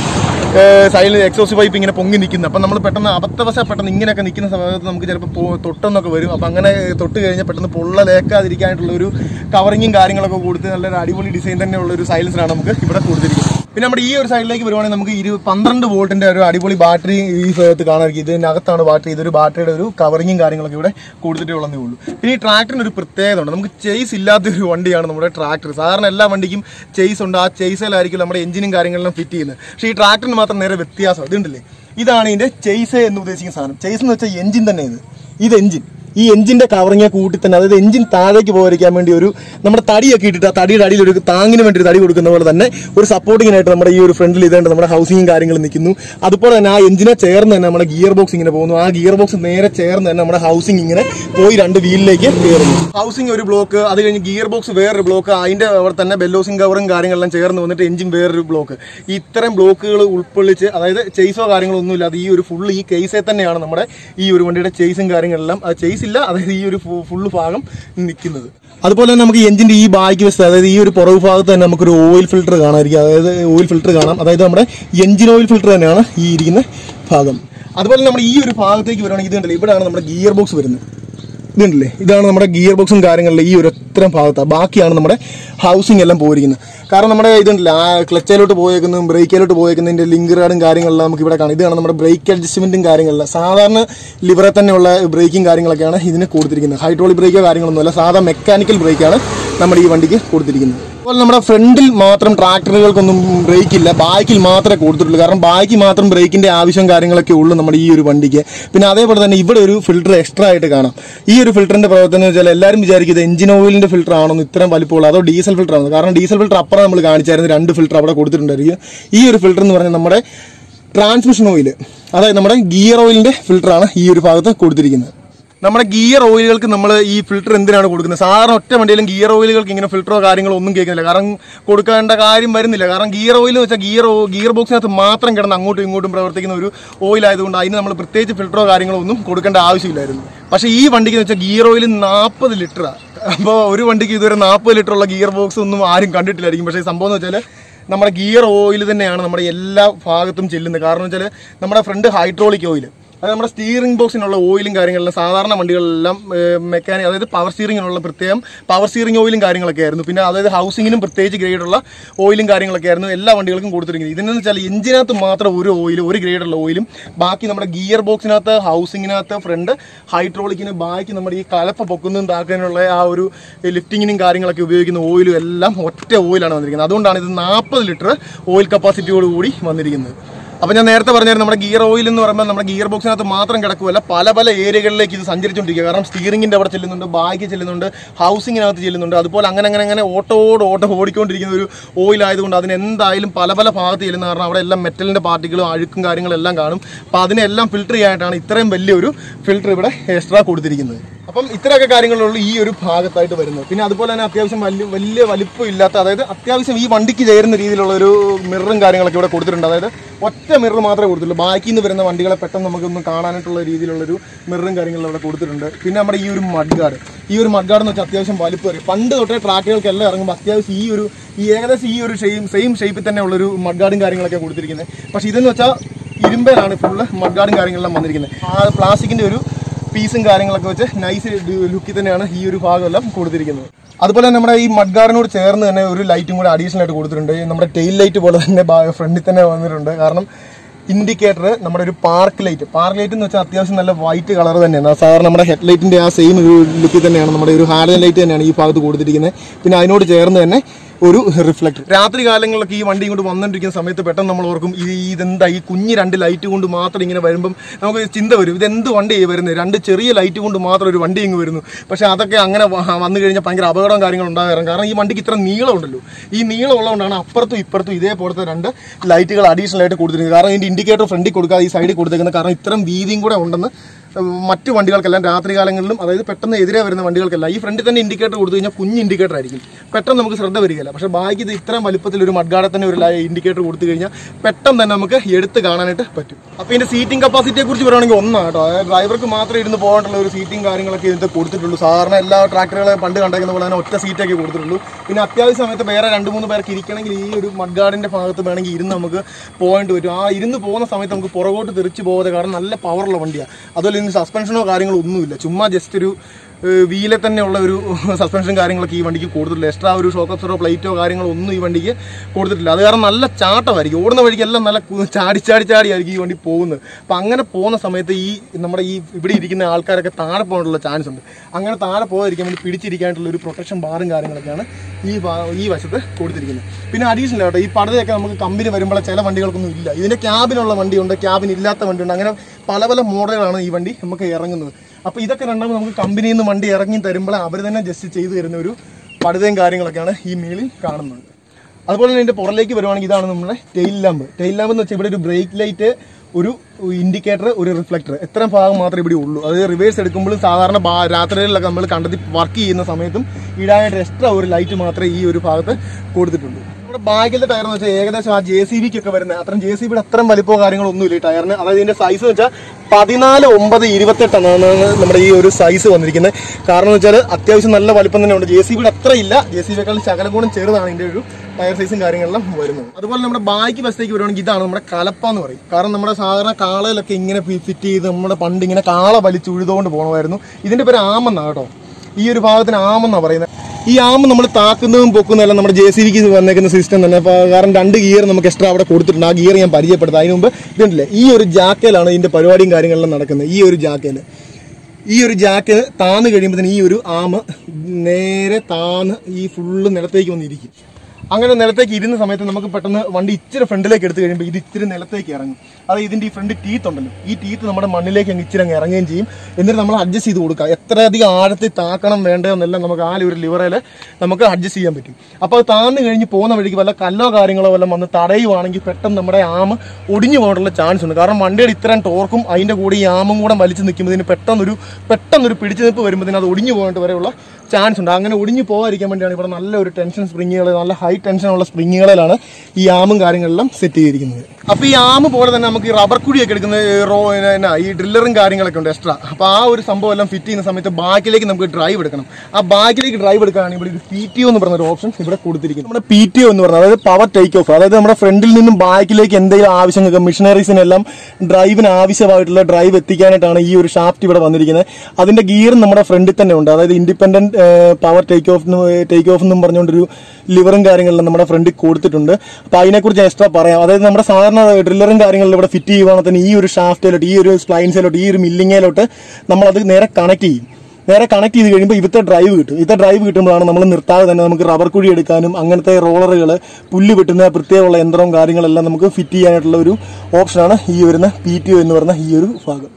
സൈഡിൽ എക്സോസ് പൈപ്പ് ഇങ്ങനെ പൊങ്ങി നിൽക്കുന്നത് അപ്പം നമ്മൾ പെട്ടെന്ന് അബദ്ധവശ പെട്ടെന്ന് ഇങ്ങനെയൊക്കെ നിൽക്കുന്ന സമയത്ത് നമുക്ക് ചിലപ്പോൾ പോ- തൊട്ടെന്നൊക്കെ വരും അപ്പം അങ്ങനെ തൊട്ട് കഴിഞ്ഞാൽ പെട്ടെന്ന് പൊള്ളലേക്കാതിരിക്കാനായിട്ടുള്ള ഒരു കവറിങ്ങും കാര്യങ്ങളൊക്കെ കൊടുത്ത് നല്ലൊരു അടിപൊളി ഡിസൈൻ തന്നെയുള്ള ഒരു സൈലൻസറാണ് നമുക്ക് ഇവിടെ കൊടുത്തിരിക്കുന്നത് പിന്നെ നമ്മുടെ ഈ ഒരു സൈഡിലേക്ക് വരുവാണെങ്കിൽ നമുക്ക് ഇരു പന്ത്രണ്ട് വോൾട്ടിന്റെ ഒരു അടിപൊളി ബാറ്ററി ഈ ഭാഗത്ത് കാണാതിരിക്കും ഇതിനകത്താണ് ബാറ്ററി ഇതൊരു ബാറ്ററിയുടെ ഒരു കവറിങ്ങും കാര്യങ്ങളൊക്കെ ഇവിടെ കൊടുത്തിട്ടുള്ളതേ ഉള്ളൂ പിന്നെ ഈ ട്രാക്ടറിന് ഒരു പ്രത്യേകത ഉണ്ട് നമുക്ക് ചേസ് ഇല്ലാത്ത ഒരു വണ്ടിയാണ് നമ്മുടെ ട്രാക്ടർ സാധാരണ എല്ലാ വണ്ടിക്കും ചേസ് ഉണ്ട് ആ ചേസിലായിരിക്കും നമ്മുടെ എഞ്ചിനും കാര്യങ്ങളെല്ലാം ഫിറ്റ് ചെയ്യുന്നത് പക്ഷേ ഈ ട്രാക്ടറിന് മാത്രം നേരെ വ്യത്യാസം ഇതുണ്ടല്ലേ ഇതാണ് ഇതിന്റെ ചേസ് എന്ന് ഉദ്ദേശിക്കുന്ന സാധനം ചേസ് എന്ന് വെച്ചാൽ എഞ്ചിൻ തന്നെ ഇത് ഇത് എഞ്ചിൻ ഈ എഞ്ചിന്റെ കവറിങ്ങ കൂട്ടി തന്നെ അതായത് എഞ്ചിൻ താഴേക്ക് പോയിരിക്കാൻ വേണ്ടി ഒരു നമ്മുടെ തടിയൊക്കെ ഇട്ടിട്ട് ആ തടിയുടെ അടിയിൽ ഒരു താങ്ങിന് വേണ്ടി ഒരു തടി കൊടുക്കുന്ന പോലെ തന്നെ ഒരു സപ്പോർട്ടിങ്ങിനായിട്ട് നമ്മുടെ ഈ ഒരു ഫ്രണ്ടിൽ ഇതേണ്ട നമ്മുടെ ഹൗസിങ്ങും കാര്യങ്ങളും നിൽക്കുന്നു അതുപോലെ തന്നെ ആ എഞ്ചിനെ ചേർന്ന് തന്നെ നമ്മുടെ ഗിയർ ബോക്സ് ഇങ്ങനെ പോകുന്നു ആ ഗിയർ ബോക്സ് നേരെ ചേർന്ന് തന്നെ നമ്മുടെ ഹൗസിംഗ് ഇങ്ങനെ പോയി രണ്ട് വീലിലേക്ക് കയറുന്നു ഹൗസിംഗ് ഒരു ബ്ലോക്ക് അത് കഴിഞ്ഞ് ഗിയർ ബോക്സ് വേറൊരു ബ്ലോക്ക് അതിന്റെ അവിടെ തന്നെ ബെല്ലോസിംഗ് കവറും കാര്യങ്ങളെല്ലാം ചേർന്ന് വന്നിട്ട് എഞ്ചിൻ വേറൊരു ബ്ലോക്ക് ഈ ഇത്തരം ബ്ലോക്കുകൾ ഉൾക്കൊള്ളിച്ച് അതായത് ചെയ്സോ കാര്യങ്ങളോ ഒന്നും ഇല്ലാതെ ഈ ഒരു ഫുള്ള് ഈ കേസേ തന്നെയാണ് നമ്മുടെ ഈ ഒരു വണ്ടിയുടെ ചെയ്സും കാര്യങ്ങളെല്ലാം അത് ചെയ്സ് ഇല്ല അതായത് ഈ ഒരു ഫുള്ള് ഭാഗം നിൽക്കുന്നത് അതുപോലെ തന്നെ നമുക്ക് ഈ എഞ്ചിന്റെ ഈ ബാക്ക് വശത്ത് അതായത് ഈ ഒരു പുറകു ഭാഗത്ത് തന്നെ നമുക്കൊരു ഓയിൽ ഫിൽറ്റർ കാണാതിരിക്കും അതായത് ഓയിൽ ഫിൽറ്റർ കാണാം അതായത് നമ്മുടെ എഞ്ചിൻ ഓയിൽ ഫിൽറ്റർ തന്നെയാണ് ഈ ഇരിക്കുന്ന ഭാഗം അതുപോലെ നമ്മുടെ ഈ ഒരു ഭാഗത്തേക്ക് വരുവാണെങ്കിൽ ഇതുണ്ടല്ലോ ഇവിടെയാണ് നമ്മുടെ ഗിയർ ബോക്സ് വരുന്നത് ഇതുണ്ടല്ലേ ഇതാണ് നമ്മുടെ ഗിയർ ബോക്സും കാര്യങ്ങളിലെ ഈ ഒരു ഇത്തരം ഭാഗത്താണ് ബാക്കിയാണ് നമ്മുടെ ഹൗസിംഗ് എല്ലാം പോയിരിക്കുന്നത് കാരണം നമ്മുടെ ഇതുണ്ടല്ലോ ആ ക്ലച്ചിലോട്ട് പോയേക്കുന്നതും ബ്രേക്കിലോട്ട് പോയേക്കുന്നതിന്റെ ലിങ്ക് റാഡും കാര്യങ്ങളെല്ലാം നമുക്ക് ഇവിടെ കാണാം ഇതാണ് നമ്മുടെ ബ്രേക്ക് അഡ്ജസ്റ്റ്മെന്റും കാര്യങ്ങളെല്ലാം സാധാരണ ലിവറെ തന്നെയുള്ള ബ്രേക്കും കാര്യങ്ങളൊക്കെയാണ് ഇതിന് കൊടുത്തിരിക്കുന്നത് ഹൈഡ്രോളിക് ബ്രേക്കോ കാര്യങ്ങളൊന്നുമല്ല സാധാ മെക്കാനിക്കൽ ബ്രേക്കാണ് നമ്മുടെ ഈ വണ്ടിക്ക് കൊടുത്തിരിക്കുന്നത് അതുപോലെ നമ്മുടെ ഫ്രണ്ടിൽ മാത്രം ട്രാക്ടറുകൾക്കൊന്നും ബ്രേക്ക് ഇല്ല ബാക്കിൽ മാത്രമേ കൊടുത്തിട്ടുള്ളൂ കാരണം ബാക്കി മാത്രം ബ്രേക്കിന്റെ ആവശ്യം കാര്യങ്ങളൊക്കെ ഉള്ളൂ നമ്മുടെ ഈ ഒരു വണ്ടിക്ക് പിന്നെ അതേപോലെ തന്നെ ഇവിടെ ഒരു ഫിൽറ്റർ എക്സ്ട്രാ ആയിട്ട് കാണാം ഈ ഒരു ഫിൽറ്ററിന്റെ പ്രവർത്തനം എന്ന് വെച്ചാൽ എല്ലാവരും വിചാരിക്കും ഇത് എഞ്ചിൻ ഓയിലിന്റെ ഫിൽറ്റർ ആണെന്ന് ഇത്രയും വലിപ്പമുള്ള അതോ ഡീസൽ ഫിൽറ്റർ ആണ് കാരണം ഡീസൽ ഫിൽറ്റർ അപ്പുറം നമ്മൾ കാണിച്ചായിരുന്നു രണ്ട് ഫിൽറ്റർ അവിടെ കൊടുത്തിട്ടുണ്ടായിരിക്കും ഈ ഒരു ഫിൽറ്റർ എന്ന് പറഞ്ഞാൽ നമ്മുടെ ട്രാൻസ്മിഷൻ ഓയിൽ അതായത് നമ്മുടെ ഗിയർ ഓയിലിന്റെ ഫിൽറ്ററാണ് ഈ ഒരു ഭാഗത്ത് കൊടുത്തിരിക്കുന്നത് നമ്മുടെ ഗിയർ ഓയിലുകൾക്ക് നമ്മൾ ഈ ഫിൽറ്റർ എന്തിനാണ് കൊടുക്കുന്നത് സാധാരണ ഒറ്റ വണ്ടിയിലും ഗിയർ ഓയിലുകൾക്ക് ഇങ്ങനെ ഫിൽറ്ററോ കാര്യങ്ങളോ ഒന്നും കേൾക്കുന്നില്ല കാരണം കൊടുക്കേണ്ട കാര്യം വരുന്നില്ല കാരണം ഗിയർ ഓയിൽ എന്ന് വെച്ചാൽ ഗിയർ ഗിയർ ബോക്സിനകത്ത് മാത്രം കിടന്ന് അങ്ങോട്ടും ഇങ്ങോട്ടും പ്രവർത്തിക്കുന്ന ഒരു ഓയിൽ ആയതുകൊണ്ട് അതിന് നമ്മൾ പ്രത്യേകിച്ച് ഫിൽറ്ററോ കാര്യങ്ങളോ ഒന്നും കൊടുക്കേണ്ട ആവശ്യമില്ലായിരുന്നു പക്ഷേ ഈ വണ്ടിക്ക് എന്ന് വെച്ചാൽ ഗിയർ ഓയിൽ നാൽപ്പത് ലിറ്ററാണ് അപ്പോൾ ഒരു വണ്ടിക്ക് ഇതുവരെ നാൽപ്പത് ലിറ്ററുള്ള ഗിയർ ബോക്സ് ഒന്നും ആരും കണ്ടിട്ടില്ലായിരിക്കും പക്ഷേ സംഭവം എന്ന് വെച്ചാൽ നമ്മുടെ ഗിയർ ഓയിൽ തന്നെയാണ് നമ്മുടെ എല്ലാ ഭാഗത്തും ചെല്ലുന്നത് കാരണം വെച്ചാൽ നമ്മുടെ ഫ്രണ്ട് ഹൈഡ്രോളിക് ഓയിൽ അത് നമ്മുടെ സ്റ്റിയറിംഗ് ബോക്സിനുള്ള ഓയിലും കാര്യങ്ങളെല്ലാം സാധാരണ വണ്ടികളിലെല്ലാം മെക്കാനിക് അതായത് പവർ സ്റ്റിയറിങ്ങിനുള്ള പ്രത്യേകം പവർ സ്റ്റിയറിംഗ് ഓയിലും കാര്യങ്ങളൊക്കെ ആയിരുന്നു പിന്നെ അതായത് ഹൗസിങ്ങിനും പ്രത്യേകിച്ച് ഗ്രേഡുള്ള ഓയിലും കാര്യങ്ങളൊക്കെ ആയിരുന്നു എല്ലാ വണ്ടികൾക്കും കൊടുത്തിരിക്കുന്നത് ഇതിനെന്ന് വെച്ചാൽ എഞ്ചിനകത്ത് മാത്രം ഒരു ഓയിൽ ഒരു ഗ്രേഡുള്ള ഓയിലും ബാക്കി നമ്മുടെ ഗിയർ ബോക്സിനകത്ത് ഹൗസിങ്ങിനകത്ത് ഫ്രണ്ട് ഹൈഡ്രോളിക്കിന് ബാക്കി നമ്മുടെ ഈ കലപ്പ പൊക്കുന്നതും താക്കാനുള്ള ആ ഒരു ലിഫ്റ്റിങ്ങിനും കാര്യങ്ങളൊക്കെ ഉപയോഗിക്കുന്ന ഓയിലും എല്ലാം ഒറ്റ ഓയിലാണ് വന്നിരിക്കുന്നത് അതുകൊണ്ടാണ് ഇത് നാൽപ്പത് ലിറ്റർ ഓയിൽ കപ്പാസിറ്റിയോട് കൂടി വന്നിരിക്കുന്നത് അപ്പോൾ ഞാൻ നേരത്തെ പറഞ്ഞായിരുന്നു നമ്മുടെ ഗിയർ ഓയിൽ എന്ന് പറയുമ്പോൾ നമ്മുടെ ഗിയർ ബോക്സിനകത്ത് മാത്രം കിടക്കുമല്ല പല പല ഏരിയകളിലേക്ക് ഇത് സഞ്ചരിച്ചുകൊണ്ടിരിക്കുക കാരണം സ്റ്റിയറിംഗിൻ്റെ അവിടെ ചെല്ലുന്നുണ്ട് ബാഗ് ചെല്ലുന്നുണ്ട് ഹൗസിങ്ങിനകത്ത് ചെല്ലുന്നുണ്ട് അതുപോലെ അങ്ങനെ അങ്ങനെ അങ്ങനെ ഓട്ടോട് ഓട്ടോ ഓടിക്കൊണ്ടിരിക്കുന്ന ഒരു ഓയിൽ ആയതുകൊണ്ട് അതിന് എന്തായാലും പല പല ഭാഗത്ത് ചെല്ലുന്ന കാരണം അവിടെ എല്ലാം മെറ്റലിൻ്റെ പാർട്ടികളും അഴുക്കും കാര്യങ്ങളും എല്ലാം കാണും അപ്പോൾ അതിനെല്ലാം ഫിൽട്ടർ ചെയ്യാനായിട്ടാണ് ഇത്രയും വലിയൊരു ഫിൽട്ടർ ഇവിടെ എക്സ്ട്രാ കൊടുത്തിരിക്കുന്നത് അപ്പം ഇത്രയൊക്കെ കാര്യങ്ങളുള്ളൂ ഈ ഒരു ഭാഗത്തായിട്ട് വരുന്നത് പിന്നെ അതുപോലെ തന്നെ അത്യാവശ്യം വലിയ വലിയ വലിപ്പം ഇല്ലാത്ത അതായത് അത്യാവശ്യം ഈ വണ്ടിക്ക് ചേരുന്ന രീതിയിലുള്ള ഒരു മിററും കാര്യങ്ങളൊക്കെ ഇവിടെ കൊടുത്തിട്ടുണ്ട് അതായത് ഒറ്റ മിറർ മാത്രമേ കൊടുത്തുള്ളൂ ബാക്കിൽ നിന്ന് വരുന്ന വണ്ടികളെ പെട്ടെന്ന് നമുക്കൊന്ന് കാണാനായിട്ടുള്ള രീതിയിലുള്ളൊരു മിററും കാര്യങ്ങളും ഇവിടെ കൊടുത്തിട്ടുണ്ട് പിന്നെ നമ്മുടെ ഈ ഒരു മഡ്ഗാർഡ് ഈ ഒരു മഡ്ഗാർഡ് എന്ന് വെച്ചാൽ അത്യാവശ്യം വലിപ്പം അറിയും പണ്ട് തൊട്ടേ ട്രാക്കുകൾക്കെല്ലാം ഇറങ്ങുമ്പോൾ അത്യാവശ്യം ഈ ഒരു ഈ ഏകദേശം ഈ ഒരു സെയിം സെയിം ഷേപ്പിൽ തന്നെ ഉള്ളൊരു മഡ്ഗാർഡും കാര്യങ്ങളൊക്കെ കൊടുത്തിരിക്കുന്നത് പക്ഷേ ഇതെന്ന് വെച്ചാൽ ഇരുമ്പേലാണ് ഫുള്ള് മഡ്ഗാർഡും കാര്യങ്ങളെല്ലാം വന്നിരിക്കുന്നത് ആ പ്ലാസ്റ്റിക്കിന്റെ ഒരു പീസും കാര്യങ്ങളൊക്കെ വെച്ച് നൈസ് ലുക്കിൽ തന്നെയാണ് ഈ ഒരു ഭാഗമെല്ലാം കൊടുത്തിരിക്കുന്നത് അതുപോലെ തന്നെ നമ്മുടെ ഈ മഡ്ഗാർഡിനോട് ചേർന്ന് തന്നെ ഒരു ലൈറ്റും കൂടെ അഡീഷണൽ ആയിട്ട് കൊടുത്തിട്ടുണ്ട് ഈ നമ്മുടെ ടെയിൽ ലൈറ്റ് പോലെ തന്നെ ഫ്രണ്ടിൽ തന്നെ വന്നിട്ടുണ്ട് കാരണം ഇൻഡിക്കേറ്റർ നമ്മുടെ ഒരു പാർക്ക് ലൈറ്റ് പാർക്ക് ലൈറ്റ് എന്ന് വെച്ചാൽ അത്യാവശ്യം നല്ല വൈറ്റ് കളർ തന്നെയാണ് സാധാരണ നമ്മുടെ ഹെഡ് ലൈറ്റിന്റെ ആ സെയിം ഒരു ലുക്കിൽ തന്നെയാണ് നമ്മുടെ ഒരു ഹാലജൻ ലൈറ്റ് തന്നെയാണ് ഈ ഭാഗത്ത് കൊടുത്തിരിക്കുന്നത് പിന്നെ അതിനോട് ചേർന്ന് തന്നെ ഒരു റിഫ്ലക്ടർ രാത്രി കാലങ്ങളിലൊക്കെ ഈ വണ്ടി ഇങ്ങോട്ട് വന്നുകൊണ്ടിരിക്കുന്ന സമയത്ത് പെട്ടെന്ന് നമ്മൾ ഓർക്കും ഈ ഇതെന്താ ഈ കുഞ്ഞ് രണ്ട് ലൈറ്റ് കൊണ്ട് മാത്രം ഇങ്ങനെ വരുമ്പം നമുക്ക് ചിന്ത വരും ഇതെന്ത് വണ്ടിയായി വരുന്നത് രണ്ട് ചെറിയ ലൈറ്റ് കൊണ്ട് മാത്രം ഒരു വണ്ടി ഇങ്ങ് വരുന്നു പക്ഷെ അതൊക്കെ അങ്ങനെ വ- വന്നു കഴിഞ്ഞാൽ ഭയങ്കര അപകടവും കാര്യങ്ങളും ഉണ്ടാകാറും കാരണം ഈ വണ്ടിക്ക് ഇത്ര നീളം ഉണ്ടല്ലോ ഈ നീളം ഉള്ളതുകൊണ്ടാണ് അപ്പുറത്തും ഇപ്പുറത്തും ഇതേപോലത്തെ രണ്ട് ലൈറ്റുകൾ അഡീഷണൽ ആയിട്ട് കൊടുത്തിരിക്കുന്നത് കാരണം ഇതിന്റെ ഇൻഡിക്കേറ്റർ ഫ്രണ്ടിൽ കൊടുക്കാതെ ഈ സൈഡിൽ കൊടുത്തേക്കുന്നത് കാരണം ഇത്രയും വീതിയും കൂടെ ഉണ്ടെന്ന് മറ്റു വണ്ടികൾക്കെല്ലാം രാത്രി കാലങ്ങളിലും അതായത് പെട്ടെന്ന് എതിരെ വരുന്ന വണ്ടികൾക്കെല്ലാം ഈ ഫ്രണ്ടിൽ തന്നെ ഇൻഡിക്കേറ്റർ കൊടുത്തു കഴിഞ്ഞാൽ കുഞ്ഞ് ഇൻഡിക്കേറ്റർ ആയിരിക്കും പെട്ടെന്ന് നമുക്ക് ശ്രദ്ധ വരികയില്ല പക്ഷേ ബാക്കി ഇത് ഇത്രയും വലുപ്പത്തിൽ ഒരു മഡ്ഗാർഡിൽ തന്നെ ഒരു ഇൻഡിക്കേറ്റർ കൊടുത്തു കഴിഞ്ഞാൽ പെട്ടെന്ന് തന്നെ നമുക്ക് എടുത്ത് കാണാനായിട്ട് പറ്റും അപ്പോൾ ഇതിന്റെ സീറ്റിംഗ് കപ്പാസിറ്റിയെ കുറിച്ച് പറയുകയാണെങ്കിൽ ഒന്നാണ് കേട്ടോ അതായത് ഡ്രൈവർക്ക് മാത്രം ഇരുന്ന് പോകാനുള്ള ഒരു സീറ്റിംഗ് കാര്യങ്ങളൊക്കെ ഇതിന്റെ കൊടുത്തിട്ടുള്ളൂ സാധാരണ എല്ലാ ട്രാക്ടറുകളെ പണ്ട് കണ്ടേക്കുന്ന പോലെ തന്നെ ഒറ്റ സീറ്റൊക്കെ കൊടുത്തിട്ടുള്ളൂ പിന്നെ അത്യാവശ്യ സമയത്ത് വേറെ രണ്ട് മൂന്ന് പേർക്ക് ഇരിക്കണമെങ്കിൽ ഈ ഒരു മഡ്ഗാർഡിന്റെ ഭാഗത്ത് വേണമെങ്കിൽ ഇരുന്ന് നമുക്ക് പോകേണ്ടി വരും ആ ഇരുന്ന് പോകുന്ന സമയത്ത് നമുക്ക് പുറകോട്ട് തെറിച്ച് പോകാതെ കാരണം നല്ല പവറുള്ള വണ്ടിയാണ് അതുപോലെ ഇതിന് സസ്പെൻഷനോ കാര്യങ്ങളോ ഒന്നുമില്ല ചുമ്മാ ജസ്റ്റ് ഒരു വീലെ തന്നെയുള്ള ഒരു സസ്പെൻഷൻ കാര്യങ്ങളൊക്കെ ഈ വണ്ടിക്ക് കൊടുത്തിട്ടില്ല എക്സ്ട്രാ ഒരു ഷോക്ക് അപ്സറോ പ്ലേറ്റോ കാര്യങ്ങളോ ഒന്നും ഈ വണ്ടിക്ക് കൊടുത്തിട്ടില്ല അത് കാരണം നല്ല ചാട്ടമായിരിക്കും ഓടുന്ന വഴിക്കെല്ലാം നല്ല കു- ചാടി ചാടി ചാടി ആയിരിക്കും ഈ വണ്ടി പോകുന്നത് അപ്പം അങ്ങനെ പോകുന്ന സമയത്ത് ഈ നമ്മുടെ ഈ ഇവിടെ ഇരിക്കുന്ന ആൾക്കാരൊക്കെ താഴെ പോകാനുള്ള ചാൻസ് ഉണ്ട് അങ്ങനെ താഴെ പോകാതിരിക്കാൻ വേണ്ടി പിടിച്ചിരിക്കാനായിട്ടുള്ള ഒരു പ്രൊട്ടക്ഷൻ ബാറും കാര്യങ്ങളൊക്കെയാണ് ഈ ഭാ- ഈ വശത്ത് കൊടുത്തിരിക്കുന്നത് പിന്നെ അഡീഷണൽ ആയിട്ട് ഈ പടതയൊക്കെ നമുക്ക് കമ്പനി വരുമ്പോൾ ചില വണ്ടികൾക്കൊന്നും ഇല്ല ഇതിന്റെ ക്യാബിനുള്ള വണ്ടിയുണ്ട് ക്യാബിൻ ഇല്ലാത്ത വണ്ടിയുണ്ട് അങ്ങനെ പല പല മോഡലുകളാണ് ഈ വണ്ടി നമുക്ക് ഇറങ്ങുന്നത് അപ്പോൾ ഇതൊക്കെ രണ്ടാമത് നമുക്ക് കമ്പനിയിൽ നിന്ന് വണ്ടി ഇറങ്ങി തരുമ്പോൾ അവർ തന്നെ ജസ്റ്റ് ചെയ്തു തരുന്ന ഒരു പടുതയും കാര്യങ്ങളൊക്കെയാണ് ഈ മേളിൽ കാണുന്നത് അതുപോലെ തന്നെ ഇതിന്റെ പുറത്തേക്ക് വരുവാണെങ്കിൽ ഇതാണ് നമ്മുടെ ടെയിൽ ലാമ്പ് ടെയിൽ ലാമ്പ് എന്ന് വെച്ചാൽ ഇവിടെ ഒരു ബ്രേക്ക് ലൈറ്റ് ഒരു ഇൻഡിക്കേറ്റർ ഒരു റിഫ്ലക്ടർ എത്ര ഭാഗം മാത്രമേ ഇവിടെ ഉള്ളൂ അത് റിവേഴ്സ് എടുക്കുമ്പോൾ സാധാരണ ബാ- രാത്രികളിലൊക്കെ നമ്മൾ കണ്ടെത്തി വർക്ക് ചെയ്യുന്ന സമയത്തും ഇടാനായിട്ട് എക്സ്ട്രാ ഒരു ലൈറ്റ് മാത്രമേ ഈ ഒരു ഭാഗത്ത് കൊടുത്തിട്ടുള്ളൂ നമ്മുടെ ബാഗിലെ ടയർ എന്ന് വെച്ചാൽ ഏകദേശം ആ ജെ സി ബിക്കൊക്കെ വരുന്ന അത്രയും ജെ സി ബിയുടെ അത്രയും വലിപ്പമോ കാര്യങ്ങളോ ഒന്നും ഇല്ല ഈ ടയറിന് അതായത് ഇതിന്റെ സൈസ് എന്ന് വെച്ചാൽ പതിനാല് ഒമ്പത് ഇരുപത്തെട്ടാണ് നമ്മുടെ ഈ ഒരു സൈസ് വന്നിരിക്കുന്നത് കാരണം എന്ന് വെച്ചാൽ അത്യാവശ്യം നല്ല വലിപ്പം തന്നെ ഉണ്ട് ജെ സി ബിയുടെ അത്ര ഇല്ല ജെ സി ബിയേക്കാൾ ശകലം കൂടെ ചെറുതാണ് ഇതിന്റെ ഒരു ടയർ സൈസും കാര്യങ്ങളെല്ലാം വരുന്നത് അതുപോലെ നമ്മുടെ ബാക്കി ബസ്സിലേക്ക് വരുവാണെങ്കിൽ ഇതാണ് നമ്മുടെ കലപ്പ എന്ന് പറയും കാരണം നമ്മുടെ സാധാരണ കാളയിലൊക്കെ ഇങ്ങനെ ഫിറ്റ് ചെയ്ത് നമ്മുടെ പണ്ട് ഇങ്ങനെ കാള വലിച്ച് ഉഴുതുകൊണ്ട് പോകണമായിരുന്നു ഇതിന്റെ പേര് ആമെന്നാണ് കേട്ടോ ഈ ഒരു ഭാഗത്തിന് ആമെന്നാണ് പറയുന്നത് ഈ ആമ നമ്മൾ താക്കുന്നതും പൊക്കുന്നതെല്ലാം നമ്മുടെ ജെ സി ബിക്ക് വന്നേക്കുന്ന സിസ്റ്റം തന്നെ അപ്പോൾ കാരണം രണ്ട് ഗിയർ നമുക്ക് എക്സ്ട്രാ അവിടെ കൊടുത്തിട്ടുണ്ട് ആ ഗിയർ ഞാൻ പരിചയപ്പെടുത്താം അതിന് മുമ്പ് ഇതുണ്ടല്ലേ ഈ ഒരു ജാക്കയിലാണ് ഇതിന്റെ പരിപാടിയും കാര്യങ്ങളെല്ലാം നടക്കുന്നത് ഈ ഒരു ജാക്കയിൽ ഈ ഒരു ജാക്ക് താന്ന് കഴിയുമ്പോൾ ഈ ഒരു ആമ നേരെ താന്ന് ഈ ഫുള്ള് നിലത്തേക്ക് വന്നിരിക്കും അങ്ങനെ നിലത്തേക്ക് ഇരുന്ന സമയത്ത് നമുക്ക് പെട്ടെന്ന് വണ്ടി ഇച്ചിരി ഫ്രണ്ടിലേക്ക് എടുത്തു കഴിയുമ്പോൾ ഇത് ഇച്ചിരി നിലത്തേക്ക് ഇറങ്ങും അത് ഇതിന്റെ ഈ ഫ്രണ്ട് ടീത്ത് ഉണ്ടല്ലോ ഈ ടീത്ത് നമ്മുടെ മണ്ണിലേക്ക് അങ്ങ് ഇച്ചിരി അങ്ങ് ഇറങ്ങുകയും ചെയ്യും എന്നിട്ട് നമ്മൾ അഡ്ജസ്റ്റ് ചെയ്ത് കൊടുക്കുക എത്രയധികം ആഴത്തിൽ താക്കണം വേണ്ടതെന്നെല്ലാം നമുക്ക് ആ ഒരു ലിവറയിൽ നമുക്ക് അഡ്ജസ്റ്റ് ചെയ്യാൻ പറ്റും അപ്പോൾ അത് താന്ന് കഴിഞ്ഞ് പോകുന്ന വഴിക്ക് വല്ല കല്ലോ കാര്യങ്ങളോ വല്ലതും വന്ന് തടയുവാണെങ്കിൽ പെട്ടെന്ന് നമ്മുടെ ആമ ഒടിഞ്ഞു പോകാനുള്ള ചാൻസ് ഉണ്ട് കാരണം വണ്ടിയുടെ ഇത്രയും ടോർക്കും അതിന്റെ കൂടെ ഈ ആമും കൂടെ വലിച്ചു നിൽക്കുമ്പോൾ പെട്ടെന്നൊരു പെട്ടെന്നൊരു പിടിച്ചു നിൽപ്പ് വരുമ്പോൾ അത് ഒടിഞ്ഞു പോകാനായിട്ട് വരെയുള്ള ചാൻസ് ഉണ്ട് അങ്ങനെ ഒടിഞ്ഞു പോകാതിരിക്കാൻ വേണ്ടിയാണ് ഇവിടെ നല്ല ഒരു ടെൻഷൻ സ്പ്രിങ്ങുകൾ നല്ല ഹൈ ടെൻഷനുള്ള സ്പ്രിങ്ങുകളിലാണ് ഈ ആമും കാര്യങ്ങളെല്ലാം സെറ്റ് ചെയ്തിരിക്കുന്നത് അപ്പോൾ ഈ ആമ് പോലെ തന്നെ നമുക്ക് ഈ റബ്ബർ കുഴിയൊക്കെ എടുക്കുന്ന ഈ റോ എന്നാ ഈ ഡ്രില്ലറും കാര്യങ്ങളൊക്കെ ഉണ്ട് എക്സ്ട്രാ അപ്പോൾ ആ ഒരു സംഭവം എല്ലാം ഫിറ്റ് ചെയ്യുന്ന സമയത്ത് ബാക്കിലേക്ക് നമുക്ക് ഡ്രൈവ് എടുക്കണം ആ ബാക്കിലേക്ക് ഡ്രൈവ് എടുക്കുകയാണെങ്കിൽ ഇവിടെ ഒരു പി ടി ഒ എന്ന് പറഞ്ഞ ഒരു ഓപ്ഷൻ ഇവിടെ കൊടുത്തിരിക്കുന്നു നമ്മുടെ പി ടി ഒ എന്ന് പറഞ്ഞാൽ അതായത് പവർ ടേക്ക് ഓഫ് അതായത് നമ്മുടെ ഫ്രണ്ടിൽ നിന്നും ബാക്കിലേക്ക് എന്തെങ്കിലും ആവശ്യങ്ങൾക്ക് മിഷനറീസിനെല്ലാം ഡ്രൈവിന് ആവശ്യമായിട്ടുള്ള ഡ്രൈവ് എത്തിക്കാനായിട്ടാണ് ഈ ഒരു ഷാഫ്റ്റ് ഇവിടെ വന്നിരിക്കുന്നത് അതിന്റെ ഗിയർ നമ്മുടെ ഫ്രണ്ടിൽ തന്നെ ഉണ്ട് അതായത് independent power take off take off എന്നും പറഞ്ഞുകൊണ്ടൊരു ലിവറും കാര്യങ്ങളെല്ലാം നമ്മുടെ ഫ്രണ്ടിൽ കൊടുത്തിട്ടുണ്ട് അപ്പോൾ അതിനെക്കുറിച്ച് എക്സ്ട്രാ പറയാം അതായത് നമ്മുടെ സാധാരണ ഡ്രില്ലറും കാര്യങ്ങളും ഇവിടെ ഫിറ്റ് ചെയ്യുവാണെങ്കിൽ തന്നെ ഈ ഒരു ഷാഫ്റ്റിലോട്ട് ഈ ഒരു സ്പ്ലൈൻസിലോട്ട് ഈ ഒരു മില്ലിങ്ങിലോട്ട് നമ്മളത് നേരെ കണക്ട് ചെയ്യും നേരെ കണക്ട് ചെയ്ത് കഴിയുമ്പോൾ ഇവിടുത്തെ ഡ്രൈവ് കിട്ടും ഇവിടുത്തെ ഡ്രൈവ് കിട്ടുമ്പോഴാണ് നമ്മൾ നിർത്താതെ തന്നെ നമുക്ക് റബ്ബർ കുഴി എടുക്കാനും അങ്ങനത്തെ റോളറുകൾ പുല്ല് വെട്ടുന്ന പ്രത്യേകമുള്ള യന്ത്രവും കാര്യങ്ങളെല്ലാം നമുക്ക് ഫിറ്റ് ചെയ്യാനായിട്ടുള്ള ഒരു ഓപ്ഷനാണ് ഈ വരുന്ന പി ടി ഒ എന്ന് പറയുന്ന ഈ ഒരു ഭാഗം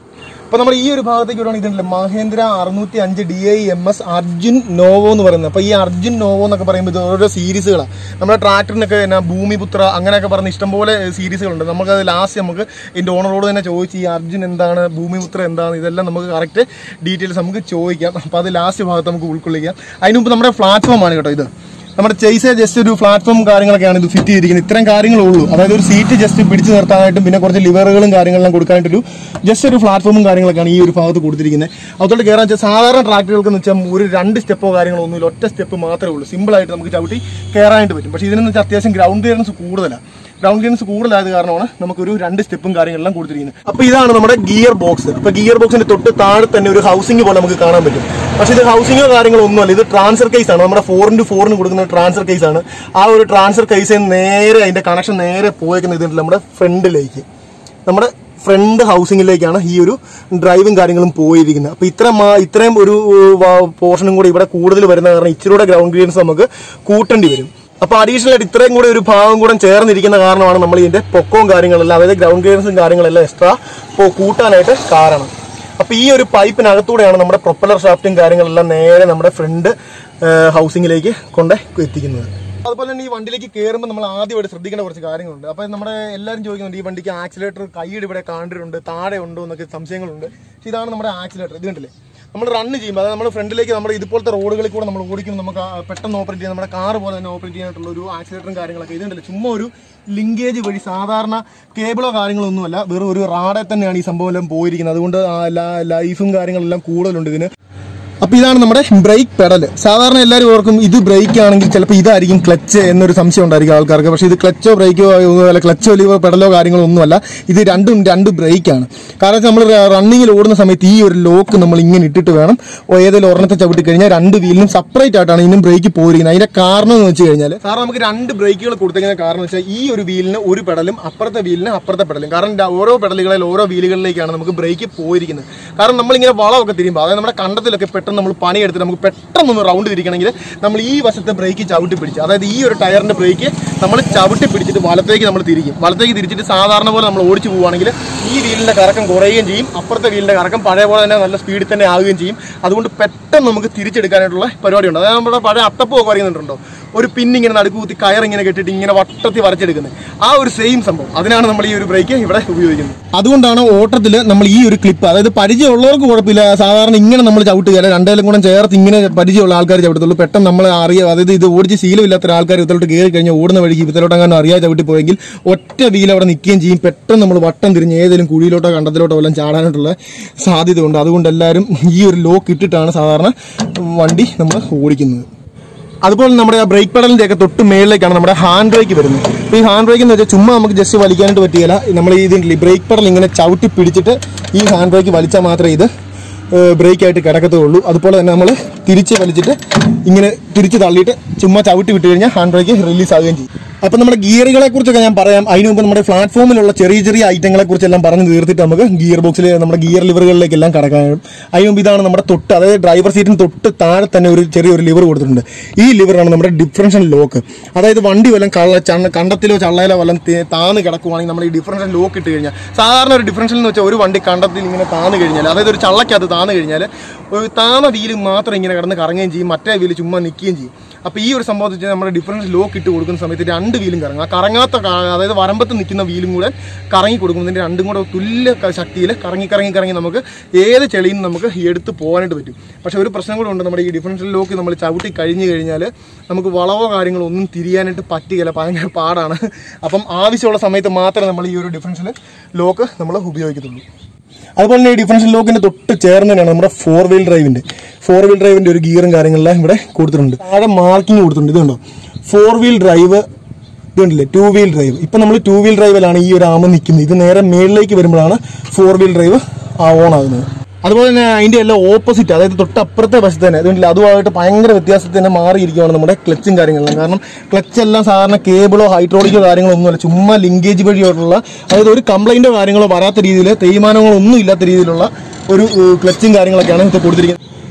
അപ്പോൾ നമ്മൾ ഈ ഒരു ഭാഗത്തേക്ക് വരുവാണെങ്കിൽ ഇതുണ്ടല്ലോ മഹേന്ദ്ര അറുന്നൂറ്റി അഞ്ച് D I M S Arjun Novo എന്ന് പറയുന്നത് അപ്പോൾ ഈ അർജുൻ നോവോ എന്നൊക്കെ പറയുമ്പോൾ ഇത് ഓരോ സീരീസുകളാണ് നമ്മുടെ ട്രാക്ടറിനൊക്കെ എന്നാ ഭൂമിപുത്ര അങ്ങനെയൊക്കെ പറഞ്ഞ് ഇഷ്ടംപോലെ സീരീസുകളുണ്ട് നമുക്കത് ലാസ്റ്റ് നമുക്ക് ഇതിൻ്റെ ഓണറോട് തന്നെ ചോദിച്ച് ഈ അർജുൻ എന്താണ് ഭൂമിപുത്ര എന്താണ് ഇതെല്ലാം നമുക്ക് കറക്റ്റ് ഡീറ്റെയിൽസ് നമുക്ക് ചോദിക്കാം അപ്പോൾ അത് ലാസ്റ്റ് ഭാഗത്ത് നമുക്ക് ഉൾക്കൊള്ളിക്കാം അതിന് മുമ്പ് നമ്മുടെ പ്ലാറ്റ്ഫോമാണ് കേട്ടോ ഇത് നമ്മുടെ ചെയ്സ ജസ്റ്റ് ഒരു പ്ലാറ്റ്ഫോം കാര്യങ്ങളൊക്കെയാണ് ഇത് ഫിറ്റ് ചെയ്തിരിക്കുന്നത് ഇത്രയും കാര്യങ്ങളേ ഉള്ളൂ അതായത് ഒരു സീറ്റ് ജസ്റ്റ് പിടിച്ചു നിർത്താനായിട്ടും പിന്നെ കുറച്ച് ലിവറുകളും കാര്യങ്ങളെല്ലാം കൊടുക്കാനായിട്ടൊരു ജസ്റ്റ് ഒരു പ്ലാറ്റ്ഫോമും കാര്യങ്ങളൊക്കെയാണ് ഈ ഒരു ഭാഗത്ത് കൊടുത്തിരിക്കുന്നത് അതുകൊണ്ട് കയറാൻ വെച്ചാൽ സാധാരണ ട്രാക്ടറുകൾക്ക് എന്ന് വെച്ചാൽ ഒരു രണ്ട് സ്റ്റെപ്പോ കാര്യങ്ങളോ ഒന്നുമില്ല ഒറ്റ സ്റ്റെപ്പ് മാത്രമേ ഉള്ളൂ സിമ്പിൾ ആയിട്ട് നമുക്ക് ചവിട്ടി കയറാനായിട്ട് പറ്റും പക്ഷേ ഇതിനെന്ന് വെച്ചാൽ അത്യാവശ്യം ഗ്രൗണ്ട് ക്ലിയറൻസ് കൂടുതലാണ് ഗ്രൗണ്ട് ക്ലിയറൻസ് കൂടുതലായത് കാരണമാണ് നമുക്കൊരു രണ്ട് സ്റ്റെപ്പും കാര്യങ്ങളെല്ലാം കൊടുത്തിരിക്കുന്നത് അപ്പോൾ ഇതാണ് നമ്മുടെ ഗിയർ ബോക്സ് ഇപ്പോൾ ഗിയർ ബോക്സിന്റെ തൊട്ട് താഴെ തന്നെ ഒരു ഹൗസിംഗ് പോലെ നമുക്ക് കാണാൻ പറ്റും പക്ഷേ ഇത് ഹൗസിംഗോ കാര്യങ്ങളോ ഒന്നുമല്ല ഇത് ട്രാൻസ്ഫർ കേസ് ആണ് നമ്മുടെ ഫോർ ഇൻറ്റു ഫോറിന് കൊടുക്കുന്ന ട്രാൻസ്ഫർ കേസ് ആണ് ആ ഒരു ട്രാൻസ്ഫർ കേസിൽ നേരെ അതിന്റെ കണക്ഷൻ നേരെ പോയേക്കുന്നത് ഇതുണ്ട് നമ്മുടെ ഫ്രണ്ടിലേക്ക് നമ്മുടെ ഫ്രണ്ട് ഹൗസിംഗിലേക്കാണ് ഈ ഒരു ഡ്രൈവും കാര്യങ്ങളും പോയിരിക്കുന്നത് അപ്പോൾ ഇത്ര മാ- ഇത്രയും ഒരു പോർഷനും കൂടി ഇവിടെ കൂടുതൽ വരുന്ന കാരണം ഇച്ചിരൂടെ ഗ്രൗണ്ട് ക്ലിയറൻസ് നമുക്ക് കൂട്ടേണ്ടി വരും അപ്പോൾ അഡീഷണൽ ആയിട്ട് ഇത്രയും കൂടെ ഒരു ഭാഗം കൂടെ ചേർന്നിരിക്കുന്ന കാരണമാണ് നമ്മൾ ഇതിന്റെ പൊക്കവും കാര്യങ്ങളെല്ലാം അതായത് ഗ്രൗണ്ട് ക്ലിയറൻസും കാര്യങ്ങളെല്ലാം എക്സ്ട്രാ കൂട്ടാനായിട്ട് കാരണം അപ്പോൾ ഈ ഒരു പൈപ്പിനകത്തൂടെയാണ് നമ്മുടെ പ്രൊപ്പലർ ഷാഫ്റ്റും കാര്യങ്ങളെല്ലാം നേരെ നമ്മുടെ ഫ്രണ്ട് ഹൗസിംഗിലേക്ക് കൊണ്ട് എത്തിക്കുന്നത് അതുപോലെ തന്നെ ഈ വണ്ടിയിലേക്ക് കയറുമ്പോൾ നമ്മൾ ആദ്യമായിട്ട് ശ്രദ്ധിക്കേണ്ട കുറച്ച് കാര്യങ്ങളുണ്ട് അപ്പോൾ നമ്മുടെ എല്ലാവരും ചോദിക്കുന്നുണ്ട് ഈ വണ്ടിക്ക് ആക്സിലേറ്റർ കൈയുടെ ഇവിടെ കാണ്ടിട്ടുണ്ട് താഴെ ഉണ്ടോ എന്നൊക്കെ സംശയങ്ങളുണ്ട് പക്ഷേ ഇതാണ് നമ്മുടെ ആക്സിലേറ്റർ ഇത് കണ്ടില്ലേ നമ്മൾ റണ്ണ് ചെയ്യുമ്പോൾ അതായത് നമ്മൾ ഫ്രണ്ടിലേക്ക് നമ്മൾ ഇതുപോലത്തെ റോഡുകളിൽ കൂടെ നമ്മൾ ഓടിക്കുമ്പോൾ നമുക്ക് ആ പെട്ടെന്ന് ഓപ്പറേറ്റ് ചെയ്യാൻ നമ്മുടെ കാർ പോലെ തന്നെ ഓപ്പറേറ്റ് ചെയ്യാനായിട്ടുള്ള ഒരു ആക്സിലേറ്ററും കാര്യങ്ങളൊക്കെ ഇതുണ്ടല്ലോ ചുമ്മാ ഒരു ലിങ്കേജ് വഴി സാധാരണ കേബിളോ കാര്യങ്ങളോ ഒന്നുമല്ല വെറും ഒരു റാഡെ തന്നെയാണ് ഈ സംഭവം എല്ലാം പോയിരിക്കുന്നത് അതുകൊണ്ട് ആ ല- ലൈഫും കാര്യങ്ങളെല്ലാം കൂടുതലുണ്ട് ഇതിന് അപ്പൊ ഇതാണ് നമ്മുടെ ബ്രേക്ക് പെഡൽ സാധാരണ എല്ലാവരും ഓർക്കും ഇത് ബ്രേക്ക് ആണെങ്കിൽ ചിലപ്പോൾ ഇതായിരിക്കും ക്ലച്ച് എന്നൊരു സംശയം ഉണ്ടായിരിക്കും ആൾക്കാർക്ക് പക്ഷേ ഇത് ക്ലച്ചോ ബ്രേക്കോ അല്ല ക്ലച്ചോ ലിവോ പെഡലോ കാര്യങ്ങളോ ഒന്നുമല്ല ഇത് രണ്ടും രണ്ട് ബ്രേക്കാണ് കാരണം നമ്മൾ റണ്ണിങ്ങിൽ ഓടുന്ന സമയത്ത് ഈ ഒരു ലോക്ക് നമ്മൾ ഇങ്ങനെ ഇട്ടിട്ട് വേണം ഓ ഏതെങ്കിലും ഒരെണ്ണത്തെ ചവിട്ടി കഴിഞ്ഞാൽ രണ്ട് വീലിനും സെപ്പറേറ്റ് ആയിട്ടാണ് ഇതിനും ബ്രേക്ക് പോയിരിക്കുന്നത് അതിന്റെ കാരണം എന്ന് വെച്ച് കഴിഞ്ഞാൽ സാർ നമുക്ക് രണ്ട് ബ്രേക്കുകൾ കൊടുത്തേക്കുന്ന കാരണം എന്ന് വെച്ചാൽ ഈ ഒരു വീലിന് ഒരു പെഡലും അപ്പുറത്തെ വീലിന് അപ്പുറത്തെ പെഡലും കാരണം ര- ഓരോ പെഡലുകളിൽ ഓരോ വീലുകളിലേക്കാണ് നമുക്ക് ബ്രേക്ക് പോയിരിക്കുന്നത് കാരണം നമ്മളിങ്ങനെ വളമൊക്കെ തിരിയുമ്പോൾ അതായത് നമ്മുടെ കണ്ടത്തിലൊക്കെ പെട്ടെന്ന് നമ്മൾ പണിയെടുത്തിട്ട് നമുക്ക് പെട്ടെന്ന് റൗണ്ട് തിരിക്കണമെങ്കിൽ നമ്മൾ ഈ വശത്തെ ബ്രേക്ക് ചവിട്ടി പിടിച്ച് അതായത് ഈ ഒരു ടയറിന്റെ ബ്രേക്ക് നമ്മൾ ചവിട്ടി പിടിച്ചിട്ട് വലത്തേക്ക് നമ്മൾ തിരിക്കും വലത്തേക്ക് തിരിച്ചിട്ട് സാധാരണ പോലെ നമ്മൾ ഓടിച്ചു പോവുകയാണെങ്കിൽ ഈ വീലിന്റെ കറക്കം കുറയുകയും ചെയ്യും അപ്പുറത്തെ വീലിന്റെ കറക്കം പഴയ പോലെ തന്നെ നല്ല സ്പീഡിൽ തന്നെ ആവുകയും ചെയ്യും അതുകൊണ്ട് പെട്ടെന്ന് നമുക്ക് തിരിച്ചെടുക്കാനായിട്ടുള്ള പരിപാടിയുണ്ട് അതായത് നമ്മുടെ പഴയ അത്തപ്പൂ പറയുന്നുണ്ടോ ഒരു പിന്നിങ്ങനെ നടുക്ക് കുത്തി കയർ ഇങ്ങനെ കെട്ടിട്ട് ഇങ്ങനെ വട്ടത്തി വരച്ചെടുക്കുന്നത് ആ ഒരു സെയിം സംഭവം അതിനാണ് നമ്മൾ ഈ ഒരു ബ്രേക്ക് ഇവിടെ ഉപയോഗിക്കുന്നത് അതുകൊണ്ടാണ് ഓട്ടത്തിൽ നമ്മൾ ഈ ഒരു ക്ലിപ്പ് അതായത് പരിചയമുള്ളവർക്ക് കുഴപ്പമില്ല സാധാരണ ഇങ്ങനെ നമ്മൾ ചവിട്ടുകയല്ല രണ്ടേലും കൂടെ ചേർത്ത് ഇങ്ങനെ പരിചയമുള്ള ആൾക്കാർ ചവിട്ടത്തുള്ളൂ പെട്ടെന്ന് നമ്മൾ അറിയാം അതായത് ഇത് ഓടിച്ച് ശീലമില്ലാത്ത ആൾക്കാർ ഇതിലോട്ട് കയറി കഴിഞ്ഞാൽ ഓടുന്ന വഴിക്ക് ഇതിലോട്ട് അങ്ങനെ അറിയാതെ ചവിട്ടി പോയെങ്കിൽ ഒറ്റ വീൽ അവിടെ നിൽക്കുകയും ചെയ്യും പെട്ടെന്ന് നമ്മൾ വട്ടം തിരിഞ്ഞ് ഏതെങ്കിലും കുഴിയിലോട്ടോ കണ്ടത്തിലോട്ടോ എല്ലാം ചാടാനായിട്ടുള്ള സാധ്യതയുണ്ട് അതുകൊണ്ട് എല്ലാവരും ഈ ഒരു ലോക്ക് ഇട്ടിട്ടാണ് സാധാരണ വണ്ടി നമ്മൾ ഓടിക്കുന്നത് അതുപോലെ നമ്മുടെ ആ ബ്രേക്ക് പെഡലിന്റെ ഒക്കെ തൊട്ട് മേളിലേക്കാണ് നമ്മുടെ ഹാൻഡ് ബ്രേക്ക് വരുന്നത് അപ്പോൾ ഈ ഹാൻഡ് ബ്രേക്ക് എന്ന് വെച്ചാൽ ചുമ്മാ നമുക്ക് ജസ്റ്റ് വലിക്കാനായിട്ട് പറ്റിയില്ല നമ്മൾ ഈ ഇതിൻ്റെ ബ്രേക്ക് പെഡൽ ഇങ്ങനെ ചവിട്ടി പിടിച്ചിട്ട് ഈ ഹാൻഡ് ബ്രേക്ക് വലിച്ചാൽ മാത്രമേ ഇത് ബ്രേക്ക് ആയിട്ട് കിടക്കത്തുള്ളൂ അതുപോലെ തന്നെ നമ്മൾ തിരിച്ച് വലിച്ചിട്ട് ഇങ്ങനെ തിരിച്ച് തള്ളിയിട്ട് ചുമ്മാ ചവിട്ടി വിട്ട് കഴിഞ്ഞാൽ ഹാൻഡ് ബ്രേക്ക് റിലീസ് ആവുകയും ചെയ്യും അപ്പം നമ്മുടെ ഗിയറുകളെ കുറിച്ചൊക്കെ ഞാൻ പറയാം അതിന് മുമ്പ് നമ്മുടെ പ്ലാറ്റ്ഫോമിലുള്ള ചെറിയ ചെറിയ ഐറ്റങ്ങളെ കുറിച്ചെല്ലാം പറഞ്ഞ് തീർത്തിട്ട് നമുക്ക് ഗിയർ ബോക്സിൽ നമ്മുടെ ഗിയർ ലിവറുകളിലേക്കെല്ലാം കടക്കാനും അതിന് മുമ്പ് ഇതാണ് നമ്മുടെ തൊട്ട് അതായത് ഡ്രൈവർ സീറ്റിന് തൊട്ട് താഴെ തന്നെ ഒരു ചെറിയൊരു ലിവർ കൊടുത്തിട്ടുണ്ട് ഈ ലിവറാണ് നമ്മുടെ ഡിഫറൻഷ്യൽ ലോക്ക് അതായത് വണ്ടി വല്ലതും കള്ള ചണ്ണ കണ്ടത്തിലോ ചള്ളയിലോ വല്ലതും തി- താന്ന് കിടക്കുവാണെങ്കിൽ നമ്മൾ ഈ ഡിഫറൻഷ്യൽ ലോക്ക് ഇട്ട് കഴിഞ്ഞാൽ സാധാരണ ഒരു ഡിഫറൻഷ്യൽ എന്ന് വെച്ചാൽ ഒരു വണ്ടി കണ്ടത്തിൽ ഇങ്ങനെ താന്ന് കഴിഞ്ഞാൽ അതായത് ഒരു ചള്ളക്കകത്ത് താന്ന് കഴിഞ്ഞാൽ ഒരു താന്ന വീല് മാത്രം ഇങ്ങനെ കിടന്ന് കറങ്ങുകയും ചെയ്യും മറ്റേ വീല് ചുമ്മാ നിൽക്കുകയും ചെയ്യും അപ്പോൾ ഈ ഒരു സംഭവം വെച്ചാൽ നമ്മുടെ ഡിഫറൻസ് ലോക്ക് ഇട്ട് കൊടുക്കുന്ന സമയത്ത് രണ്ട് വീലും കറങ്ങും ആ കറങ്ങാത്ത കാ- അതായത് വരമ്പത്ത് നിൽക്കുന്ന വീലും കൂടെ കറങ്ങി കൊടുക്കുന്നതിൻ്റെ രണ്ടും കൂടെ തുല്യ ക- ശക്തിയിൽ കറങ്ങി കറങ്ങി കറങ്ങി നമുക്ക് ഏത് ചെളിയിൽ നിന്ന് നമുക്ക് എടുത്ത് പോകാനായിട്ട് പറ്റും പക്ഷേ ഒരു പ്രശ്നം കൂടെ ഉണ്ട് നമ്മുടെ ഈ ഡിഫറൻഷ്യൽ ലോക്ക് നമ്മൾ ചവിട്ടി കഴിഞ്ഞ് കഴിഞ്ഞാൽ നമുക്ക് വളവോ കാര്യങ്ങളോ ഒന്നും തിരിയാനായിട്ട് പറ്റുകയില്ല ഭയങ്കര പാടാണ് അപ്പം ആവശ്യമുള്ള സമയത്ത് മാത്രമേ നമ്മൾ ഈ ഒരു ഡിഫറൻഷ്യൽ ലോക്ക് നമ്മൾ ഉപയോഗിക്കത്തുള്ളൂ അതുപോലെ തന്നെ ഈ ഡിഫറൻഷ്യൽ ലോക്കിന്റെ തൊട്ട് ചേർന്ന് തന്നെയാണ് നമ്മുടെ ഫോർ വീൽ ഡ്രൈവിന്റെ ഫോർ വീൽ ഡ്രൈവിന്റെ ഒരു ഗിയറും കാര്യങ്ങളെല്ലാം ഇവിടെ കൊടുത്തിട്ടുണ്ട് താഴെ മാർക്കിംഗ് കൊടുത്തിട്ടുണ്ട് ഇതുണ്ടോ ഫോർ വീൽ ഡ്രൈവ് ഇതുണ്ടല്ലേ ടു വീൽ ഡ്രൈവ് ഇപ്പൊ നമ്മൾ ടു വീൽ ഡ്രൈവിലാണ് ഈ ഒരു ആമ നിൽക്കുന്നത് ഇത് നേരെ മേളിലേക്ക് വരുമ്പോഴാണ് ഫോർ വീൽ ഡ്രൈവ് ഓൺ ആകുന്നത് അതുപോലെ തന്നെ അതിന്റെ എല്ലാം ഓപ്പോസിറ്റ് അതായത് തൊട്ടപ്പുറത്തെ വശത്ത് തന്നെ അതുകൊണ്ടില്ല അതുമായിട്ട് ഭയങ്കര വ്യത്യാസത്തിൽ തന്നെ മാറിയിരിക്കുകയാണ് നമ്മുടെ ക്ലച്ചും കാര്യങ്ങളെല്ലാം കാരണം ക്ലച്ച് എല്ലാം സാധാരണ കേബിളോ ഹൈഡ്രോളിക്കോ കാര്യങ്ങളോ ഒന്നുമല്ല ചുമ്മാ ലിങ്കേജ് വഴിയായിട്ടുള്ള അതായത് ഒരു കംപ്ലൈന്റോ കാര്യങ്ങളോ വരാത്ത രീതിയിൽ തേയ്മാനങ്ങളോ ഒന്നും ഇല്ലാത്ത രീതിയിലുള്ള ഒരു ഏഹ്, ക്ലച്ചും കാര്യങ്ങളൊക്കെയാണ് ഇത് കൊടുത്തിരിക്കുന്നത്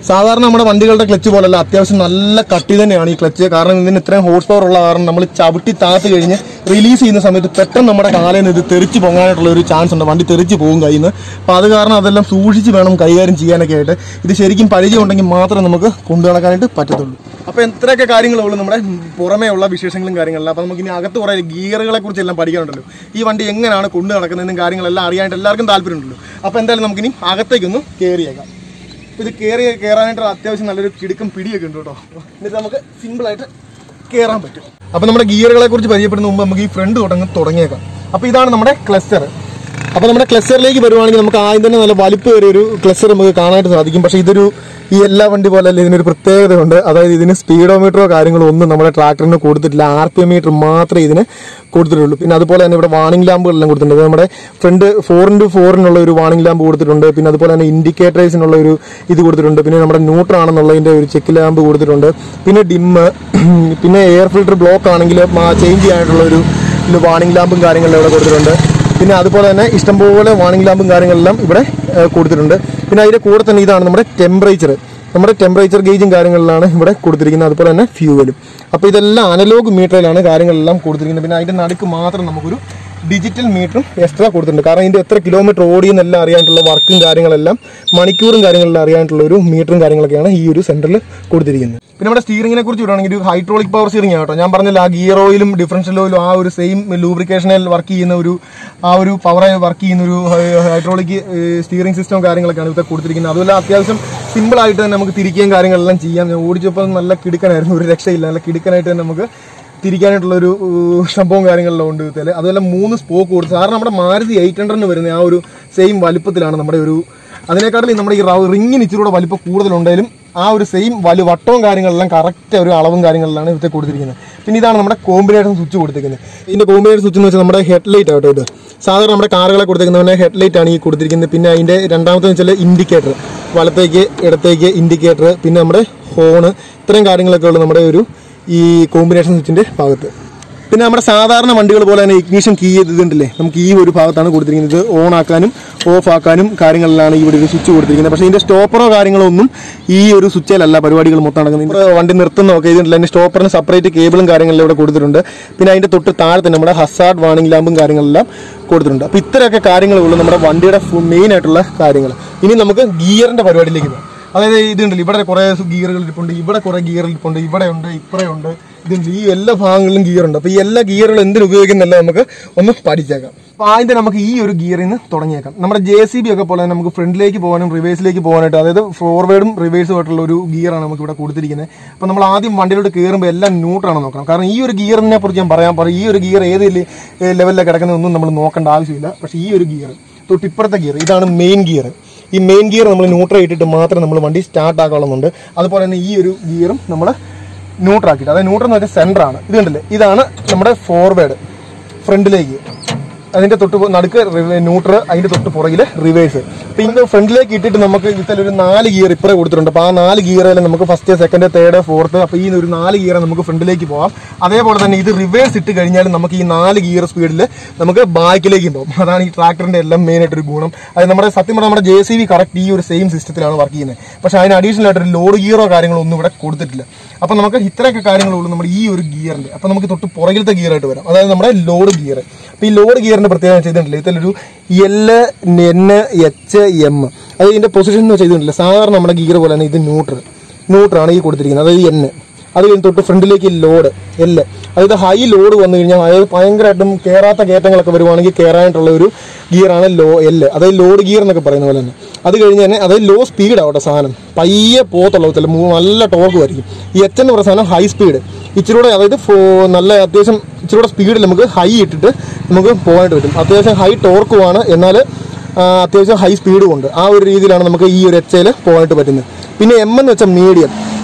സാധാരണ നമ്മുടെ വണ്ടികളുടെ ക്ലച്ച് പോലല്ല അത്യാവശ്യം നല്ല കട്ടി തന്നെയാണ് ഈ ക്ലച്ച് കാരണം ഇതിന് ഇത്രയും ഹോഴ്സ് പവർ ഉള്ള കാരണം നമ്മൾ ചവിട്ടി താത്ത് കഴിഞ്ഞ് റിലീസ് ചെയ്യുന്ന സമയത്ത് പെട്ടെന്ന് നമ്മുടെ കാലിൽ നിന്ന് ഇത് തെറിച്ച് പോകാനായിട്ടുള്ള ഒരു ചാൻസ് ഉണ്ട് വണ്ടി തെറിച്ച് പോകും കയ്യിൽ നിന്ന് അപ്പോൾ അത് കാരണം അതെല്ലാം സൂക്ഷിച്ച് വേണം കൈകാര്യം ചെയ്യാനൊക്കെ ആയിട്ട് ഇത് ശരിക്കും പരിചയം ഉണ്ടെങ്കിൽ മാത്രമേ നമുക്ക് കൊണ്ടു നടക്കാനായിട്ട് പറ്റത്തുള്ളൂ അപ്പോൾ ഇത്രയൊക്കെ കാര്യങ്ങളേ ഉള്ളൂ നമ്മുടെ പുറമേ ഉള്ള വിശേഷങ്ങളും കാര്യങ്ങളെല്ലാം അപ്പോൾ നമുക്ക് ഇനി അകത്ത് കുറേ ഗിയറുകളെ കുറിച്ച് എല്ലാം പഠിക്കാനുണ്ടല്ലോ ഈ വണ്ടി എങ്ങനെയാണ് കൊണ്ടു നടക്കുന്നതെന്നും കാര്യങ്ങളെല്ലാം അറിയാനായിട്ട് എല്ലാവർക്കും താല്പര്യമുണ്ടല്ലോ അപ്പോൾ എന്തായാലും നമുക്കിനി അകത്തേക്കൊന്ന് കയറിയേക്കാം ഇത് കയറി കയറാനായിട്ട് അത്യാവശ്യം നല്ലൊരു കിടുക്കം പിടിയൊക്കെ ഉണ്ട് കേട്ടോ എന്നിട്ട് നമുക്ക് സിമ്പിളായിട്ട് കയറാൻ പറ്റും അപ്പോൾ നമ്മുടെ ഗിയറുകളെ കുറിച്ച് പരിചയപ്പെടുന്ന മുമ്പ് നമുക്ക് ഈ ഫ്രണ്ട് തുടങ്ങി തുടങ്ങിയേക്കാം അപ്പോൾ ഇതാണ് നമ്മുടെ ക്ലസ്റ്റർ അപ്പോൾ നമ്മുടെ ക്ലസ്റ്ററിലേക്ക് വരുവാണെങ്കിൽ നമുക്ക് ആദ്യം തന്നെ നല്ല വലിപ്പ് കയറിയ ഒരു ക്ലസ്റ്റർ നമുക്ക് കാണാനായിട്ട് സാധിക്കും പക്ഷേ ഇതൊരു ഈ എല്ലാ വണ്ടി പോലെ അല്ല ഇതിനൊരു പ്രത്യേകതയുണ്ട് അതായത് ഇതിന് സ്പീഡോമീറ്ററോ കാര്യങ്ങളോ ഒന്നും നമ്മുടെ ട്രാക്ടറിന് കൊടുത്തിട്ടില്ല ആർ പി എം മീറ്റർ മാത്രമേ ഇതിന് കൊടുത്തിട്ടുള്ളൂ പിന്നെ അതുപോലെ തന്നെ ഇവിടെ വാണിംഗ് ലാമ്പുകളെല്ലാം കൊടുത്തിട്ടുണ്ട് അത് നമ്മുടെ ഫ്രണ്ട് ഫോർ ഇൻറ്റു ഫോറിനുള്ള ഒരു വാണിംഗ് ലാമ്പ് കൊടുത്തിട്ടുണ്ട് പിന്നെ അതുപോലെ തന്നെ ഇൻഡിക്കേറ്റേഴ്സിനുള്ള ഒരു ഇത് കൊടുത്തിട്ടുണ്ട് പിന്നെ നമ്മുടെ ന്യൂട്രൽ ആണെന്നുള്ളതിൻ്റെ ഒരു ചെക്ക് ലാമ്പ് കൊടുത്തിട്ടുണ്ട് പിന്നെ ഡിമ്മ് പിന്നെ എയർ ഫിൽറ്റർ ബ്ലോക്ക് ആണെങ്കിൽ ചേഞ്ച് ചെയ്യാനായിട്ടുള്ള ഒരു വാണിംഗ് ലാമ്പും കാര്യങ്ങളെല്ലാം ഇവിടെ കൊടുത്തിട്ടുണ്ട് പിന്നെ അതുപോലെ തന്നെ ഇഷ്ടംപോലെ വാണിംഗ് ലാമ്പും കാര്യങ്ങളെല്ലാം ഇവിടെ ഏഹ്, കൊടുത്തിട്ടുണ്ട് പിന്നെ അതിന്റെ കൂടെ തന്നെ ഇതാണ് നമ്മുടെ ടെമ്പറേച്ചർ നമ്മുടെ ടെമ്പറേച്ചർ ഗേജും കാര്യങ്ങളിലാണ് ഇവിടെ കൊടുത്തിരിക്കുന്നത് അതുപോലെ തന്നെ ഫ്യൂവലും അപ്പോൾ ഇതെല്ലാം അനലോഗ് മീറ്ററിലാണ് കാര്യങ്ങളെല്ലാം കൊടുത്തിരിക്കുന്നത് പിന്നെ അതിന്റെ നടുക്ക് മാത്രം നമുക്കൊരു ഡിജിറ്റൽ മീറ്ററും എക്സ്ട്രാ കൊടുത്തിട്ടുണ്ട് കാരണം ഇതിന്റെ എത്ര കിലോമീറ്റർ ഓടിയെന്നെല്ലാം അറിയാനായിട്ടുള്ള വർക്കും കാര്യങ്ങളെല്ലാം മണിക്കൂറും കാര്യങ്ങളെല്ലാം അറിയാനായിട്ടുള്ള ഒരു മീറ്ററും കാര്യങ്ങളൊക്കെയാണ് ഈ ഒരു സെന്ററിൽ കൊടുത്തിരിക്കുന്നത് പിന്നെ നമ്മുടെ സ്റ്റിയറിംഗിനെ കുറിച്ച് പറയുകയാണെങ്കിൽ ഒരു ഹൈഡ്രോളിക് പവർ സ്റ്റിയറിംഗ് ആണ് കേട്ടോ ഞാൻ പറഞ്ഞില്ല ആ ഗിയർ ഓയിലും ഡിഫറൻഷ്യൽ ഓയിലും ആ ഒരു സെയിം ലൂബ്രിക്കേഷനിൽ വർക്ക് ചെയ്യുന്ന ഒരു ആ ഒരു പവറായി വർക്ക് ചെയ്യുന്ന ഒരു ഹൈഡ്രോളിക് സ്റ്റിയറിംഗ് സിസ്റ്റവും കാര്യങ്ങളൊക്കെയാണ് ഇവിടെ കൊടുത്തിരിക്കുന്നത് അതുപോലെ അത്യാവശ്യം സിമ്പിൾ ആയിട്ട് തന്നെ നമുക്ക് തിരിക്കുകയും കാര്യങ്ങളെല്ലാം ചെയ്യാം ഞാൻ ഓടിച്ചപ്പോൾ നല്ല കിടുക്കനായിരുന്നു ഒരു രക്ഷയില്ല നല്ല കിടുക്കനായിട്ട് തന്നെ നമുക്ക് തിരിക്കാനായിട്ടുള്ള ഒരു ഏഹ്, സംഭവം കാര്യങ്ങളെല്ലാം ഉണ്ട് ഇതിൽ അതുപോലെ മൂന്ന് സ്പോക്ക് കൊടുത്തു സാറിന് നമ്മുടെ മാരുതി എയ്റ്റ് ഹൺഡ്രഡിന് വരുന്ന ആ ഒരു സെയിം വലുപ്പത്തിലാണ് നമ്മുടെ ഒരു അതിനേക്കാട്ടിലും നമ്മുടെ ഈ റൗ- റിങ്ങിന് ഇച്ചിരി കൂടെ വലിപ്പം കൂടുതലുണ്ടെങ്കിലും ആ ഒരു സെയിം വലി വട്ടവും കാര്യങ്ങളെല്ലാം കറക്റ്റ് ഒരു അളവും കാര്യങ്ങളിലാണ് ഇവിടുത്തെ കൊടുത്തിരിക്കുന്നത് പിന്നെ ഇതാണ് നമ്മുടെ കോമ്പിനേഷൻ സ്വിച്ച് കൊടുത്തിരിക്കുന്നത് ഇതിന്റെ കോമ്പിനേഷൻ സ്വിച്ച് എന്ന് വെച്ചാൽ നമ്മുടെ ഹെഡ് ലൈറ്റ് ആട്ടോ ഇത് സാധാരണ നമ്മുടെ കാറുകളെ കൊടുത്തിരിക്കുന്ന ഹെഡ് ലൈറ്റ് ആണ് ഈ കൊടുത്തിരിക്കുന്നത് പിന്നെ അതിന്റെ രണ്ടാമത്തെ വെച്ചാൽ ഇൻഡിക്കേറ്റർ വലത്തേക്ക് ഇടത്തേക്ക് ഇൻഡിക്കേറ്റർ പിന്നെ നമ്മുടെ ഹോണ് ഇത്രയും കാര്യങ്ങളൊക്കെ ഉള്ളു നമ്മുടെ ഒരു ഈ കോമ്പിനേഷൻ സ്വിച്ചിന്റെ ഭാഗത്ത് പിന്നെ നമ്മുടെ സാധാരണ വണ്ടികൾ പോലെ തന്നെ ഇഗ്നീഷൻ കീ ഇതുണ്ടല്ലേ നമുക്ക് ഈ ഒരു ഭാഗത്താണ് കൊടുത്തിരിക്കുന്നത് ഇത് ഓൺ ആക്കാനും ഓഫ് ആക്കാനും കാര്യങ്ങളിലാണ് ഇവിടെ ഒരു സ്വിച്ച് കൊടുത്തിരിക്കുന്നത് പക്ഷേ ഇതിന്റെ സ്റ്റോപ്പറോ കാര്യങ്ങളോ ഒന്നും ഈ ഒരു സ്വിച്ചിലല്ല പരിപാടികൾ മൊത്തം നടക്കുന്നത് ഇപ്പോൾ വണ്ടി നിർത്തുന്നതൊക്കെ ഇതിൻ്റെ അതിന്റെ സ്റ്റോപ്പറിന് സെപ്പറേറ്റ് കേബിളും കാര്യങ്ങളെല്ലാം ഇവിടെ കൊടുത്തിട്ടുണ്ട് പിന്നെ അതിന്റെ തൊട്ട് താഴെ തന്നെ നമ്മുടെ ഹസാർഡ് വാണിംഗ് ലാമ്പും കാര്യങ്ങളെല്ലാം കൊടുത്തിട്ടുണ്ട് അപ്പോൾ ഇത്രയൊക്കെ കാര്യങ്ങളേ ഉള്ളൂ നമ്മുടെ വണ്ടിയുടെ മെയിൻ ആയിട്ടുള്ള കാര്യങ്ങൾ ഇനി നമുക്ക് ഗിയറിന്റെ പരിപാടിയിലേക്ക് പോകാം അതായത് ഇതുണ്ടല്ലോ ഇവിടെ കുറെ ഗിയറുകൾ ഇരിപ്പുണ്ട് ഇവിടെ കുറെ ഗിയർ ഇരിപ്പുണ്ട് ഇവിടെ ഉണ്ട് ഇപ്പറേ ഉണ്ട് ഇതുണ്ട് ഈ എല്ലാ ഭാഗങ്ങളിലും ഗിയർ ഉണ്ട് അപ്പൊ ഈ എല്ലാ ഗിയറുകളും എന്തിനു ഉപയോഗിക്കുന്നില്ല നമുക്ക് ഒന്ന് പഠിച്ചേക്കാം അപ്പൊ ആദ്യം നമുക്ക് ഈ ഒരു ഗിയറിൽ നിന്ന് തുടങ്ങിയേക്കാം നമ്മുടെ ജെ സി ബി ഒക്കെ പോലെ തന്നെ നമുക്ക് ഫ്രണ്ടിലേക്ക് പോകാനും റിവേഴ്സിലേക്ക് പോകാനായിട്ട് അതായത് ഫോർവേഡും റിവേഴ്സും ആയിട്ടുള്ള ഒരു ഗിയറാണ് നമുക്ക് ഇവിടെ കൊടുത്തിരിക്കുന്നത് അപ്പൊ നമ്മൾ ആദ്യം വണ്ടിയിലോട്ട് കയറുമ്പോൾ എല്ലാം ന്യൂട്രാണ് നോക്കണം കാരണം ഈ ഒരു ഗിയറിനെ കുറിച്ച് ഞാൻ പറയാൻ പറയും ഈ ഒരു ഗിയർ ഏത് ലെവലിലാണ് കിടക്കുന്നതൊന്നും നമ്മൾ നോക്കേണ്ട ആവശ്യമില്ല പക്ഷേ ഈ ഒരു ഗിയർ തൊട്ട് ഇപ്പുറത്തെ ഗിയർ ഇതാണ് മെയിൻ ഗിയർ ഈ മെയിൻ ഗിയർ നമ്മൾ ന്യൂട്രൽ ഇട്ടിട്ട് മാത്രം നമ്മൾ വണ്ടി സ്റ്റാർട്ട് ആക്കാവുന്നുണ്ട് അതുപോലെ തന്നെ ഈ ഒരു ഗിയറും നമ്മൾ ന്യൂട്രൽ ആക്കിയിട്ട് അതായത് ന്യൂട്രൽ എന്ന് വെച്ചാൽ സെൻറ്റർ ആണ് ഇത് കണ്ടില്ലേ ഇതാണ് നമ്മുടെ ഫോർവേഡ് ഫ്രണ്ടിലേക്ക് അതിന്റെ തൊട്ട് പു- നടുക്ക് ന്യൂട്രൽ അതിന്റെ തൊട്ട് പുറകില് റിവേഴ്സ് അപ്പൊ ഇന്ന് ഫ്രണ്ടിലേക്ക് ഇട്ടിട്ട് നമുക്ക് ഇതിലൊരു നാല് ഗിയർ ഇപ്പറേ കൊടുത്തിട്ടുണ്ട് അപ്പൊ ആ നാല് ഗിയറിൽ നമുക്ക് ഫസ്റ്റ് സെക്കൻഡ് തേർഡ് ഫോർത്ത് അപ്പൊ ഈ ഒരു നാല് ഗിയർ നമുക്ക് ഫ്രണ്ടിലേക്ക് പോകാം അതേപോലെ തന്നെ ഇത് റിവേഴ്സ് ഇട്ട് കഴിഞ്ഞാൽ നമുക്ക് ഈ നാല് ഗിയർ സ്പീഡിൽ നമുക്ക് ബാക്കിലേക്ക് പോകും അതാണ് ഈ ട്രാക്ടറിന്റെ എല്ലാം മെയിൻ ആയിട്ടൊരു ഗുണം അത് നമ്മുടെ സത്യം പറഞ്ഞാൽ നമ്മുടെ ജെ സി ബി കറക്റ്റ് ഈ ഒരു സെയിം സിസ്റ്റത്തിലാണ് വർക്ക് ചെയ്യുന്നത് പക്ഷെ അതിന് അഡീഷണൽ ആയിട്ട് ഒരു ലോഡ് ഗിയറോ കാര്യങ്ങളോ ഒന്നും ഇവിടെ കൊടുത്തിട്ടില്ല അപ്പൊ നമുക്ക് ഇത്രയൊക്കെ കാര്യങ്ങളുള്ളൂ നമ്മുടെ ഈ ഒരു ഗിയറിന്റെ അപ്പൊ നമുക്ക് തൊട്ട് പുറകിലത്തെ ഗിയർ ആയിട്ട് വരാം അതായത് നമ്മുടെ ലോഡ് ഗിയർ അപ്പൊ ഈ ലോഡ് ഗിയറിന്റെ പ്രത്യേകത ചെയ്തിട്ടില്ല ഇതിലൊരു എൽ എൻ എച്ച് എം അത് ഇതിന്റെ പൊസിഷൻ എന്ന് വെച്ചാൽ ചെയ്തിട്ടില്ല സാധാരണ നമ്മുടെ ഗിയർ പോലെ തന്നെ ഇത് ന്യൂട്രൽ ന്യൂട്രാണ് ഈ കൊടുത്തിരിക്കുന്നത് അതായത് എൻ അത് കഴിഞ്ഞ് തൊട്ട് ഫ്രണ്ടിലേക്ക് ലോഡ് എല്ല് അതായത് ഹൈ ലോഡ് വന്നു കഴിഞ്ഞാൽ അതായത് ഭയങ്കരമായിട്ടും കയറാത്ത കയറ്റങ്ങളൊക്കെ വരുവാണെങ്കിൽ കയറാനായിട്ടുള്ള ഒരു ഗിയറാണ് ലോ എല്ല് അതായത് ലോഡ് ഗിയർ എന്നൊക്കെ പറയുന്ന പോലെ തന്നെ അത് കഴിഞ്ഞ് തന്നെ അതായത് ലോ സ്പീഡ് ആവട്ടെ സാധനം പയ്യെ പോത്തുള്ള വിധത്തിൽ മൂ- നല്ല ടോർക്ക് ആയിരിക്കും ഈ എച്ച് എന്ന് പറയുന്ന സാധനം ഹൈ സ്പീഡ് ഇച്ചിരി കൂടെ അതായത് ഫോ- നല്ല അത്യാവശ്യം ഇച്ചിരി കൂടെ സ്പീഡിൽ നമുക്ക് ഹൈ ഇട്ടിട്ട് നമുക്ക് പോകാനായിട്ട് പറ്റും അത്യാവശ്യം ഹൈ ടോർക്കുമാണ് എന്നാൽ ആ, അത്യാവശ്യം ഹൈ സ്പീഡും ഉണ്ട് ആ ഒരു രീതിയിലാണ് നമുക്ക് ഈ ഒരു എച്ച് പോകാനായിട്ട് പറ്റുന്നത് പിന്നെ എം എന്ന് വെച്ചാൽ മീഡിയം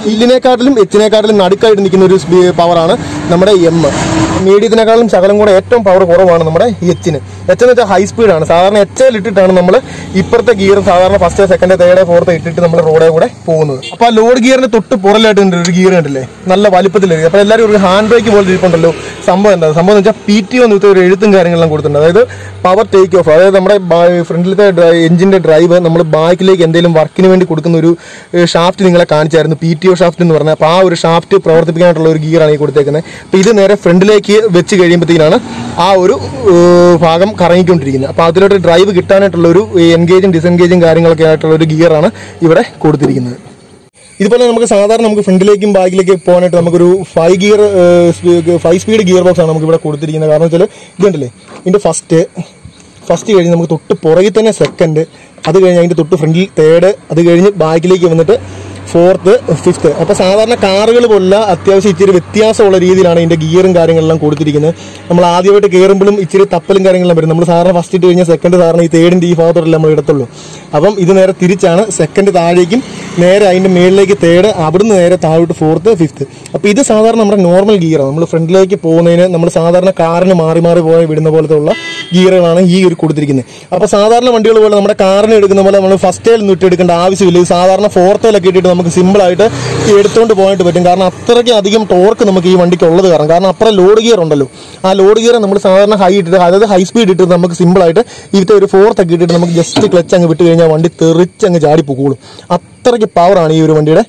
ഇല്ലിനെക്കാട്ടിലും എച്ചിനെക്കാട്ടിലും നടുക്കായിട്ട് നിൽക്കുന്ന ഒരു പവറാണ് നമ്മുടെ എം മീഡിയത്തിനേക്കാളും ശകലം കൂടെ ഏറ്റവും പവർ കുറവാണ് നമ്മുടെ എച്ചിന് എച്ച് എന്ന് വെച്ചാൽ ഹൈ സ്പീഡാണ് സാധാരണ എച്ചിൽ ഇട്ടിട്ടാണ് നമ്മൾ ഇപ്പുറത്തെ ഗിയർ സാധാരണ ഫസ്റ്റ് സെക്കൻഡ് തേർഡ് ഫോർത്ത് ഇട്ടിട്ട് നമ്മൾ റോഡേ കൂടെ പോകുന്നത് അപ്പോൾ ആ ലോഡ് ഗിയറിന് തൊട്ട് പുറലായിട്ട് ഉണ്ട് ഒരു ഗിയർ ഉണ്ടല്ലേ നല്ല വലിപ്പത്തിൽ അപ്പോൾ എല്ലാവരും ഒരു ഹാൻഡ് ബ്രേക്ക് പോലെ ഇരിപ്പുണ്ടല്ലോ സംഭവം എന്താ സംഭവം എന്ന് വെച്ചാൽ പി ടി ഒന്ന് ഒരു എഴുത്തും കാര്യങ്ങളെല്ലാം കൊടുത്തിട്ടുണ്ട് അതായത് പവർ ടേക്ക് ഓഫ് അതായത് നമ്മുടെ ഫ്രണ്ടിലത്തെ എഞ്ചിന്റെ ഡ്രൈവ് നമ്മൾ ബാക്കിലേക്ക് എന്തെങ്കിലും വർക്കിന് വേണ്ടി കൊടുക്കുന്ന ഒരു ഷാഫ്റ്റ് നിങ്ങളെ കാണിച്ചായിരുന്നു പി ടി ഒ ഷാഫ്റ്റ് എന്ന് പറഞ്ഞാൽ അപ്പോൾ ആ ഒരു ഷാഫ്റ്റ് പ്രവർത്തിപ്പിക്കാനായിട്ടുള്ള ഒരു ഗിയറാണ് ഈ കൊടുത്തേക്കുന്നത് അപ്പോൾ ഇത് നേരെ ഫ്രണ്ടിലേക്ക് വെച്ച് കഴിയുമ്പോഴത്തേക്കാണ് ആ ഒരു ഏഹ്, ഭാഗം കറങ്ങിക്കൊണ്ടിരിക്കുന്നത് അപ്പോൾ അതിലോട്ട് ഡ്രൈവ് കിട്ടാനായിട്ടുള്ള ഒരു എൻഗേജും ഡിസെൻഗേജും കാര്യങ്ങളൊക്കെ ആയിട്ടുള്ള ഒരു ഗിയറാണ് ഇവിടെ കൊടുത്തിരിക്കുന്നത് ഇതുപോലെ നമുക്ക് സാധാരണ നമുക്ക് ഫ്രണ്ടിലേക്കും ബാക്കിലേക്കും പോകാനായിട്ട് നമുക്കൊരു five gear five speed gear box ആണ് നമുക്ക് ഇവിടെ കൊടുത്തിരിക്കുന്നത് കാരണം വെച്ചാൽ ഇതുണ്ടല്ലേ ഇതിന്റെ ഫസ്റ്റ് ഫസ്റ്റ് കഴിഞ്ഞ് നമുക്ക് തൊട്ട് പുറകിൽ തന്നെ സെക്കൻഡ് അത് കഴിഞ്ഞ് അതിന്റെ തൊട്ട് ഫ്രണ്ടിൽ തേർഡ് അത് കഴിഞ്ഞ് ബാക്കിലേക്ക് വന്നിട്ട് ഫോർത്ത് ഫിഫ്ത്ത് അപ്പോൾ സാധാരണ കാറുകൾ പോലുള്ള അത്യാവശ്യം ഇച്ചിരി വ്യത്യാസമുള്ള രീതിയിലാണ് ഇതിന്റെ ഗിയറും കാര്യങ്ങളെല്ലാം കൊടുത്തിരിക്കുന്നത് നമ്മൾ ആദ്യമായിട്ട് കയറുമ്പോഴും ഇച്ചിരി തപ്പലും കാര്യങ്ങളെല്ലാം വരും നമ്മൾ സാധാരണ ഫസ്റ്റ് ഇട്ട് കഴിഞ്ഞാൽ സെക്കൻഡ് സാധാരണ ഈ തേർഡിന്റെ ഈ ഭാഗത്തോട്ടല്ല നമ്മൾ ഇടത്തുള്ളൂ അപ്പം ഇത് നേരെ തിരിച്ചാണ് സെക്കൻഡ് താഴേക്കും നേരെ അതിന്റെ മേളിലേക്ക് തേർഡ് അവിടുന്ന് നേരെ താഴോട്ട് ഫോർത്ത് ഫിഫ്ത്ത് അപ്പോൾ ഇത് സാധാരണ നമ്മുടെ നോർമൽ ഗിയറാണ് നമ്മൾ ഫ്രണ്ടിലേക്ക് പോകുന്നതിന് നമ്മൾ സാധാരണ കാറിന് മാറി മാറി പോയി വിടുന്ന പോലത്തെ ഉള്ള ഗിയറുകളാണ് ഈ ഒരു കൊടുത്തിരിക്കുന്നത് അപ്പോൾ സാധാരണ വണ്ടികൾ പോലെ നമ്മുടെ കാറിന് എടുക്കുന്ന പോലെ നമ്മൾ ഫസ്റ്റ് ഒന്നും ഇട്ട് എടുക്കേണ്ട ആവശ്യമില്ല ഇത് സാധാരണ ഫോർത്തേലൊക്കെ ഇട്ടിട്ട് നമുക്ക് സിമ്പിളായിട്ട് എടുത്തുകൊണ്ട് പോകാനായിട്ട് പറ്റും കാരണം അത്രയ്ക്ക് അധികം ടോർക്ക് നമുക്ക് ഈ വണ്ടിക്ക് ഉള്ളത് കാരണം കാരണം അപ്പുറം ലോഡ് ഗിയർ ഉണ്ടല്ലോ ആ ലോഡ് ഗിയർ നമ്മൾ സാധാരണ ഹൈ ഇട്ടിട്ട് അതായത് ഹൈ സ്പീഡ് ഇട്ടിട്ട് നമുക്ക് സിമ്പിളായിട്ട് ഇവിടുത്തെ ഒരു ഫോർത്ത് ഒക്കെ ഇട്ടിട്ട് നമുക്ക് ജസ്റ്റ് ക്ലച്ച് അങ്ങ് വിട്ട് കഴിഞ്ഞാൽ വണ്ടി തെറിച്ചങ്ങ് ചാടി പോകുള്ളൂ അത്രയ്ക്ക് പവറാണ് ഈ ഒരു വണ്ടിയുടെ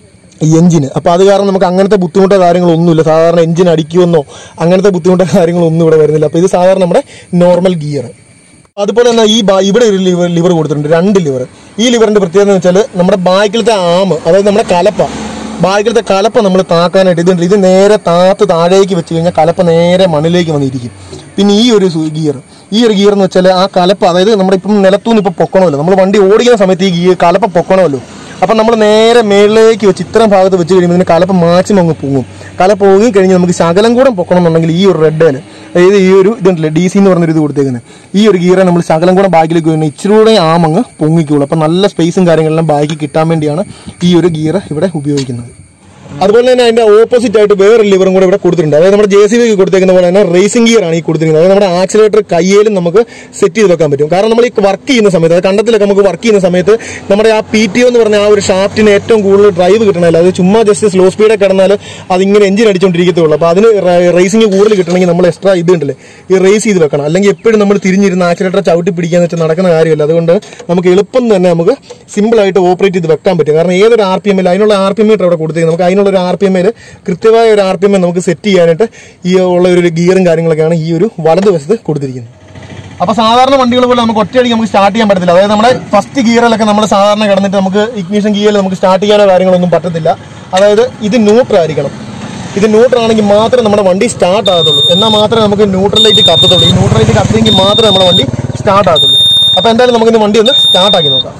ഈ എഞ്ചിന് അപ്പോൾ അത് കാരണം നമുക്ക് അങ്ങനത്തെ ബുദ്ധിമുട്ടോ കാര്യങ്ങളൊന്നുമില്ല സാധാരണ എഞ്ചിൻ അടിക്കുമെന്നോ അങ്ങനത്തെ ബുദ്ധിമുട്ടോ കാര്യങ്ങളൊന്നും ഇവിടെ വരുന്നില്ല അപ്പോൾ ഇത് സാധാരണ നമ്മുടെ നോർമൽ ഗിയർ അതുപോലെ തന്നെ ഈ ബാ- ഇവിടെ ഒരു ലിവർ ലിവർ കൊടുത്തിട്ടുണ്ട് രണ്ട് ലിവർ ഈ ലിവറിന്റെ പ്രത്യേകത എന്ന് വെച്ചാൽ നമ്മുടെ ബാക്കിലത്തെ ആമ് അതായത് നമ്മുടെ കലപ്പ ബാക്കിലത്തെ കലപ്പ നമ്മൾ താക്കാനായിട്ട് ഇതുണ്ട് ഇത് നേരെ താത്ത് താഴേക്ക് വെച്ച് കഴിഞ്ഞാൽ കലപ്പ നേരെ മണ്ണിലേക്ക് വന്നിരിക്കും പിന്നെ ഈ ഒരു ഗിയർ ഈ ഒരു ഗിയർ എന്ന് വെച്ചാൽ ആ കലപ്പ അതായത് നമ്മുടെ ഇപ്പം നിലത്തുനിന്ന് ഇപ്പം പൊക്കണമല്ലോ നമ്മൾ വണ്ടി ഓടിക്കുന്ന സമയത്ത് ഈ ഗിയർ കലപ്പ പൊക്കണമല്ലോ അപ്പം നമ്മൾ നേരെ മേളിലേക്ക് വെച്ച് ഇത്രയും ഭാഗത്ത് വെച്ച് കഴിയുമ്പോൾ ഇതിന് കലപ്പ മാക്സിമം അങ്ങ് പൊങ്ങും കല പൊങ്ങി കഴിഞ്ഞ് നമുക്ക് ശകലം കൂടെ പൊക്കണം എന്നുണ്ടെങ്കിൽ ഈ ഒരു റെഡിന് അതായത് ഈ ഒരു ഇതുണ്ടല്ലേ ഡി സി എന്ന് പറഞ്ഞൊരു ഇത് കൊടുത്തേക്കുന്നത് ഈ ഒരു ഗിയറെ നമ്മൾ ശകലം കൂടെ ബാക്കിലേക്ക് വരുന്നത് ഇച്ചിരി കൂടെ ആമങ്ങ് പൊങ്ങിക്കുള്ളൂ അപ്പം നല്ല സ്പേസും കാര്യങ്ങളെല്ലാം ബാക്കി കിട്ടാൻ വേണ്ടിയാണ് ഈ ഒരു ഗിയർ ഇവിടെ ഉപയോഗിക്കുന്നത് അതുപോലെ തന്നെ അതിന്റെ ഓപ്പോസിറ്റ് ആയിട്ട് വേറെ ലിവറും കൂടെ ഇവിടെ കൊടുത്തിട്ടുണ്ട് അതായത് നമ്മുടെ ജെ സി ബിക്ക് കൊടുത്തേക്കുന്ന പോലെ തന്നെ റേസിംഗ് ഗിയർ ആണ് ഈ കൊടുത്തിരിക്കുന്നത് അതായത് നമ്മുടെ ആക്സിലേറ്റർ കയ്യിലും നമുക്ക് സെറ്റ് ചെയ്ത് വെക്കാൻ പറ്റും കാരണം നമ്മൾ ഈ വർക്ക് ചെയ്യുന്ന സമയത്ത് അതായത് കണ്ടത്തിലൊക്കെ നമുക്ക് വർക്ക് ചെയ്യുന്ന സമയത്ത് നമ്മുടെ ആ പി ടി എന്ന് പറഞ്ഞ ആ ഒരു ഷാഫ്റ്റിന് ഏറ്റവും കൂടുതൽ ഡ്രൈവ് കിട്ടണമല്ലോ അത് ചുമ്മാ ജസ്റ്റ് സ്ലോ സ്പീഡിൽ കിടന്നാൽ അതിങ്ങനെ എഞ്ചിൻ അടിച്ചുകൊണ്ടിരിക്കത്തുള്ളൂ അപ്പോൾ അതിന് റേസിംഗ് കൂടുതൽ കിട്ടണമെങ്കിൽ നമ്മൾ എക്സ്ട്രാ ഇത് ഉണ്ടല്ലേ ഈ റേസ് ചെയ്ത് വെക്കണം അല്ലെങ്കിൽ എപ്പോഴും നമ്മൾ തിരിഞ്ഞിരുന്ന് ആക്സിലേറ്റർ ചവിട്ടി പിടിക്കാന്ന് വെച്ചാൽ നടക്കുന്ന കാര്യമല്ല അതുകൊണ്ട് നമുക്ക് എളുപ്പം തന്നെ നമുക്ക് സിമ്പിൾ ആയിട്ട് ഓപ്പറേറ്റ് ചെയ്ത് വെക്കാൻ പറ്റും കാരണം ഏതൊരു ആർ പി എമ്മിൽ അതിനുള്ള ആർ പി എം മീറ്റർ അവിടെ കൊടുത്തേക്കുന്നത് നമുക്ക് അതിനുള്ള ഒരു ആർ പി എമ്മിൽ കൃത്യമായ ഒരു ആർ പി എം നമുക്ക് സെറ്റ് ചെയ്യാനായിട്ട് ഈ ഉള്ള ഒരു ഗിയറും കാര്യങ്ങളൊക്കെയാണ് ഈ ഒരു വലതുവശത്ത് കൊടുത്തിരിക്കുന്നത് അപ്പൊ സാധാരണ വണ്ടികൾ പോലെ നമുക്ക് ഒറ്റയടിക്ക് നമുക്ക് സ്റ്റാർട്ട് ചെയ്യാൻ പറ്റത്തില്ല അതായത് നമ്മുടെ ഫസ്റ്റ് ഗിയറിലൊക്കെ നമ്മൾ സാധാരണ കിടന്നിട്ട് നമുക്ക് ഇഗ്നിഷൻ ഗിയറിൽ നമുക്ക് സ്റ്റാർട്ട് ചെയ്യാനോ കാര്യങ്ങളൊന്നും പറ്റത്തില്ല അതായത് ഇത് ന്യൂട്രൽ ആയിരിക്കണം ഇത് ന്യൂട്രൽ ആണെങ്കിൽ മാത്രമേ നമ്മുടെ വണ്ടി സ്റ്റാർട്ട് ആകത്തുള്ളൂ എന്നാൽ മാത്രമേ നമുക്ക് ന്യൂട്രലൈറ്റ് കത്തത്തുള്ളൂ ഈ ന്യൂട്രലൈറ്റ് കത്തിയെങ്കിൽ മാത്രമേ നമ്മുടെ വണ്ടി സ്റ്റാർട്ട് ആകത്തുള്ളൂ അപ്പോൾ എന്തായാലും നമുക്കിന്ന് വണ്ടി ഒന്ന് സ്റ്റാർട്ട് ആക്കി നോക്കാം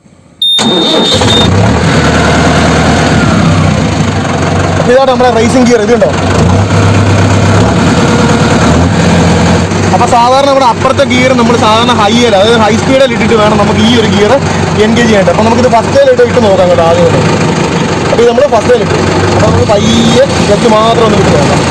അപ്പോൾ ഇതാണ് നമ്മുടെ റേസിംഗ് ഗിയർ ഇതുണ്ടോ അപ്പൊ സാധാരണ നമ്മുടെ അപ്പുറത്തെ ഗിയർ നമ്മൾ സാധാരണ ഹൈയിൽ അതായത് ഹൈ സ്പീഡിൽ ഇട്ടിട്ട് വേണം നമുക്ക് ഈ ഒരു ഗിയർ എൻഗേജ് ചെയ്യേണ്ടത് അപ്പൊ നമുക്കിത് ഫസ്റ്റിലിട്ട് ഇട്ട് നോക്കാം കേട്ടോ ആദ്യം ഒന്ന് അപ്പൊ ഇത് നമ്മൾ ഫസ്റ്റിലിട്ട് അപ്പൊ നമുക്ക് പയ്യെ ക്ലച്ച് മാത്രം ഒന്ന് ഇട്ട് നോക്കാം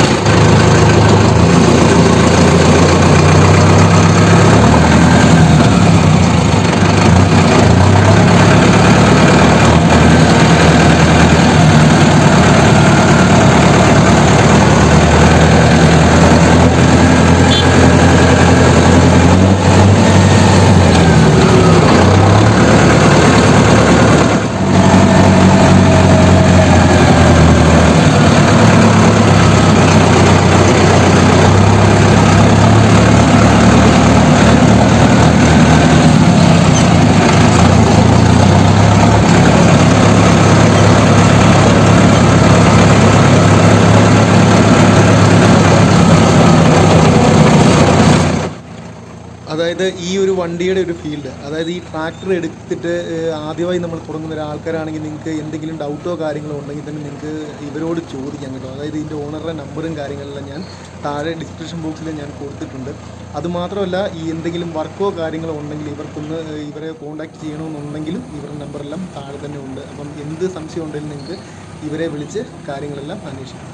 അതായത് ഈ ഒരു വണ്ടിയുടെ ഒരു ഫീൽഡ് അതായത് ഈ ട്രാക്ടർ എടുത്തിട്ട് ഏഹ്, ആദ്യമായി നമ്മൾ തുടങ്ങുന്ന ഒരാൾക്കാരാണെങ്കിൽ നിങ്ങൾക്ക് എന്തെങ്കിലും ഡൗട്ടോ കാര്യങ്ങളോ ഉണ്ടെങ്കിൽ തന്നെ നിങ്ങൾക്ക് ഇവരോട് ചോദിക്കാം കേട്ടോ അതായത് ഇതിൻ്റെ ഓണറുടെ നമ്പറും കാര്യങ്ങളെല്ലാം ഞാൻ താഴെ ഡിസ്ക്രിപ്ഷൻ ബോക്സിൽ ഞാൻ കൊടുത്തിട്ടുണ്ട് അതുമാത്രമല്ല ഈ എന്തെങ്കിലും വർക്കോ കാര്യങ്ങളോ ഉണ്ടെങ്കിൽ ഇവർക്കൊന്ന് ഏഹ്, ഇവരെ കോൺടാക്ട് ചെയ്യണമെന്നുണ്ടെങ്കിലും ഇവരുടെ നമ്പറെല്ലാം താഴെ തന്നെ ഉണ്ട് അപ്പം എന്ത് സംശയം ഉണ്ടെങ്കിലും നിങ്ങൾക്ക് ഇവരെ വിളിച്ച് കാര്യങ്ങളെല്ലാം അന്വേഷിക്കാം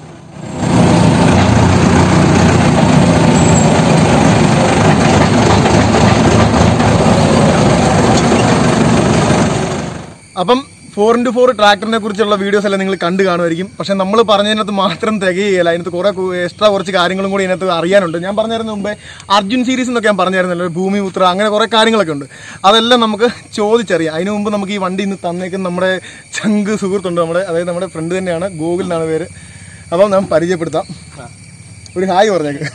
അപ്പം ഫോർ ഇൻറ്റു ഫോർ ട്രാക്ടറിനെ കുറിച്ചുള്ള വീഡിയോസ് എല്ലാം നിങ്ങൾ കണ്ടു കാണുമായിരിക്കും പക്ഷെ നമ്മൾ പറഞ്ഞതിനകത്ത് മാത്രം തികയുകയില്ല അതിനകത്ത് കുറേ എക്സ്ട്രാ കുറച്ച് കാര്യങ്ങളും കൂടി ഇതിനകത്ത് അറിയാനുണ്ട് ഞാൻ പറഞ്ഞിരുന്ന മുമ്പേ അർജുൻ സീരീസ് എന്നൊക്കെ ഞാൻ പറഞ്ഞിരുന്നല്ലോ ഭൂമിപുത്ര അങ്ങനെ കുറേ കാര്യങ്ങളൊക്കെ ഉണ്ട് അതെല്ലാം നമുക്ക് ചോദിച്ചറിയാം അതിന് മുമ്പ് നമുക്ക് ഈ വണ്ടി ഇന്ന് തന്നേക്കുന്ന നമ്മുടെ ചങ്ക് സുഹൃത്തുണ്ട് നമ്മുടെ അതായത് നമ്മുടെ ഫ്രണ്ട് തന്നെയാണ് ഗോകുൽ എന്നാണ് പേര് അപ്പം ഞാൻ പരിചയപ്പെടുത്താം ഒരു ഹായ് പറഞ്ഞേക്ക്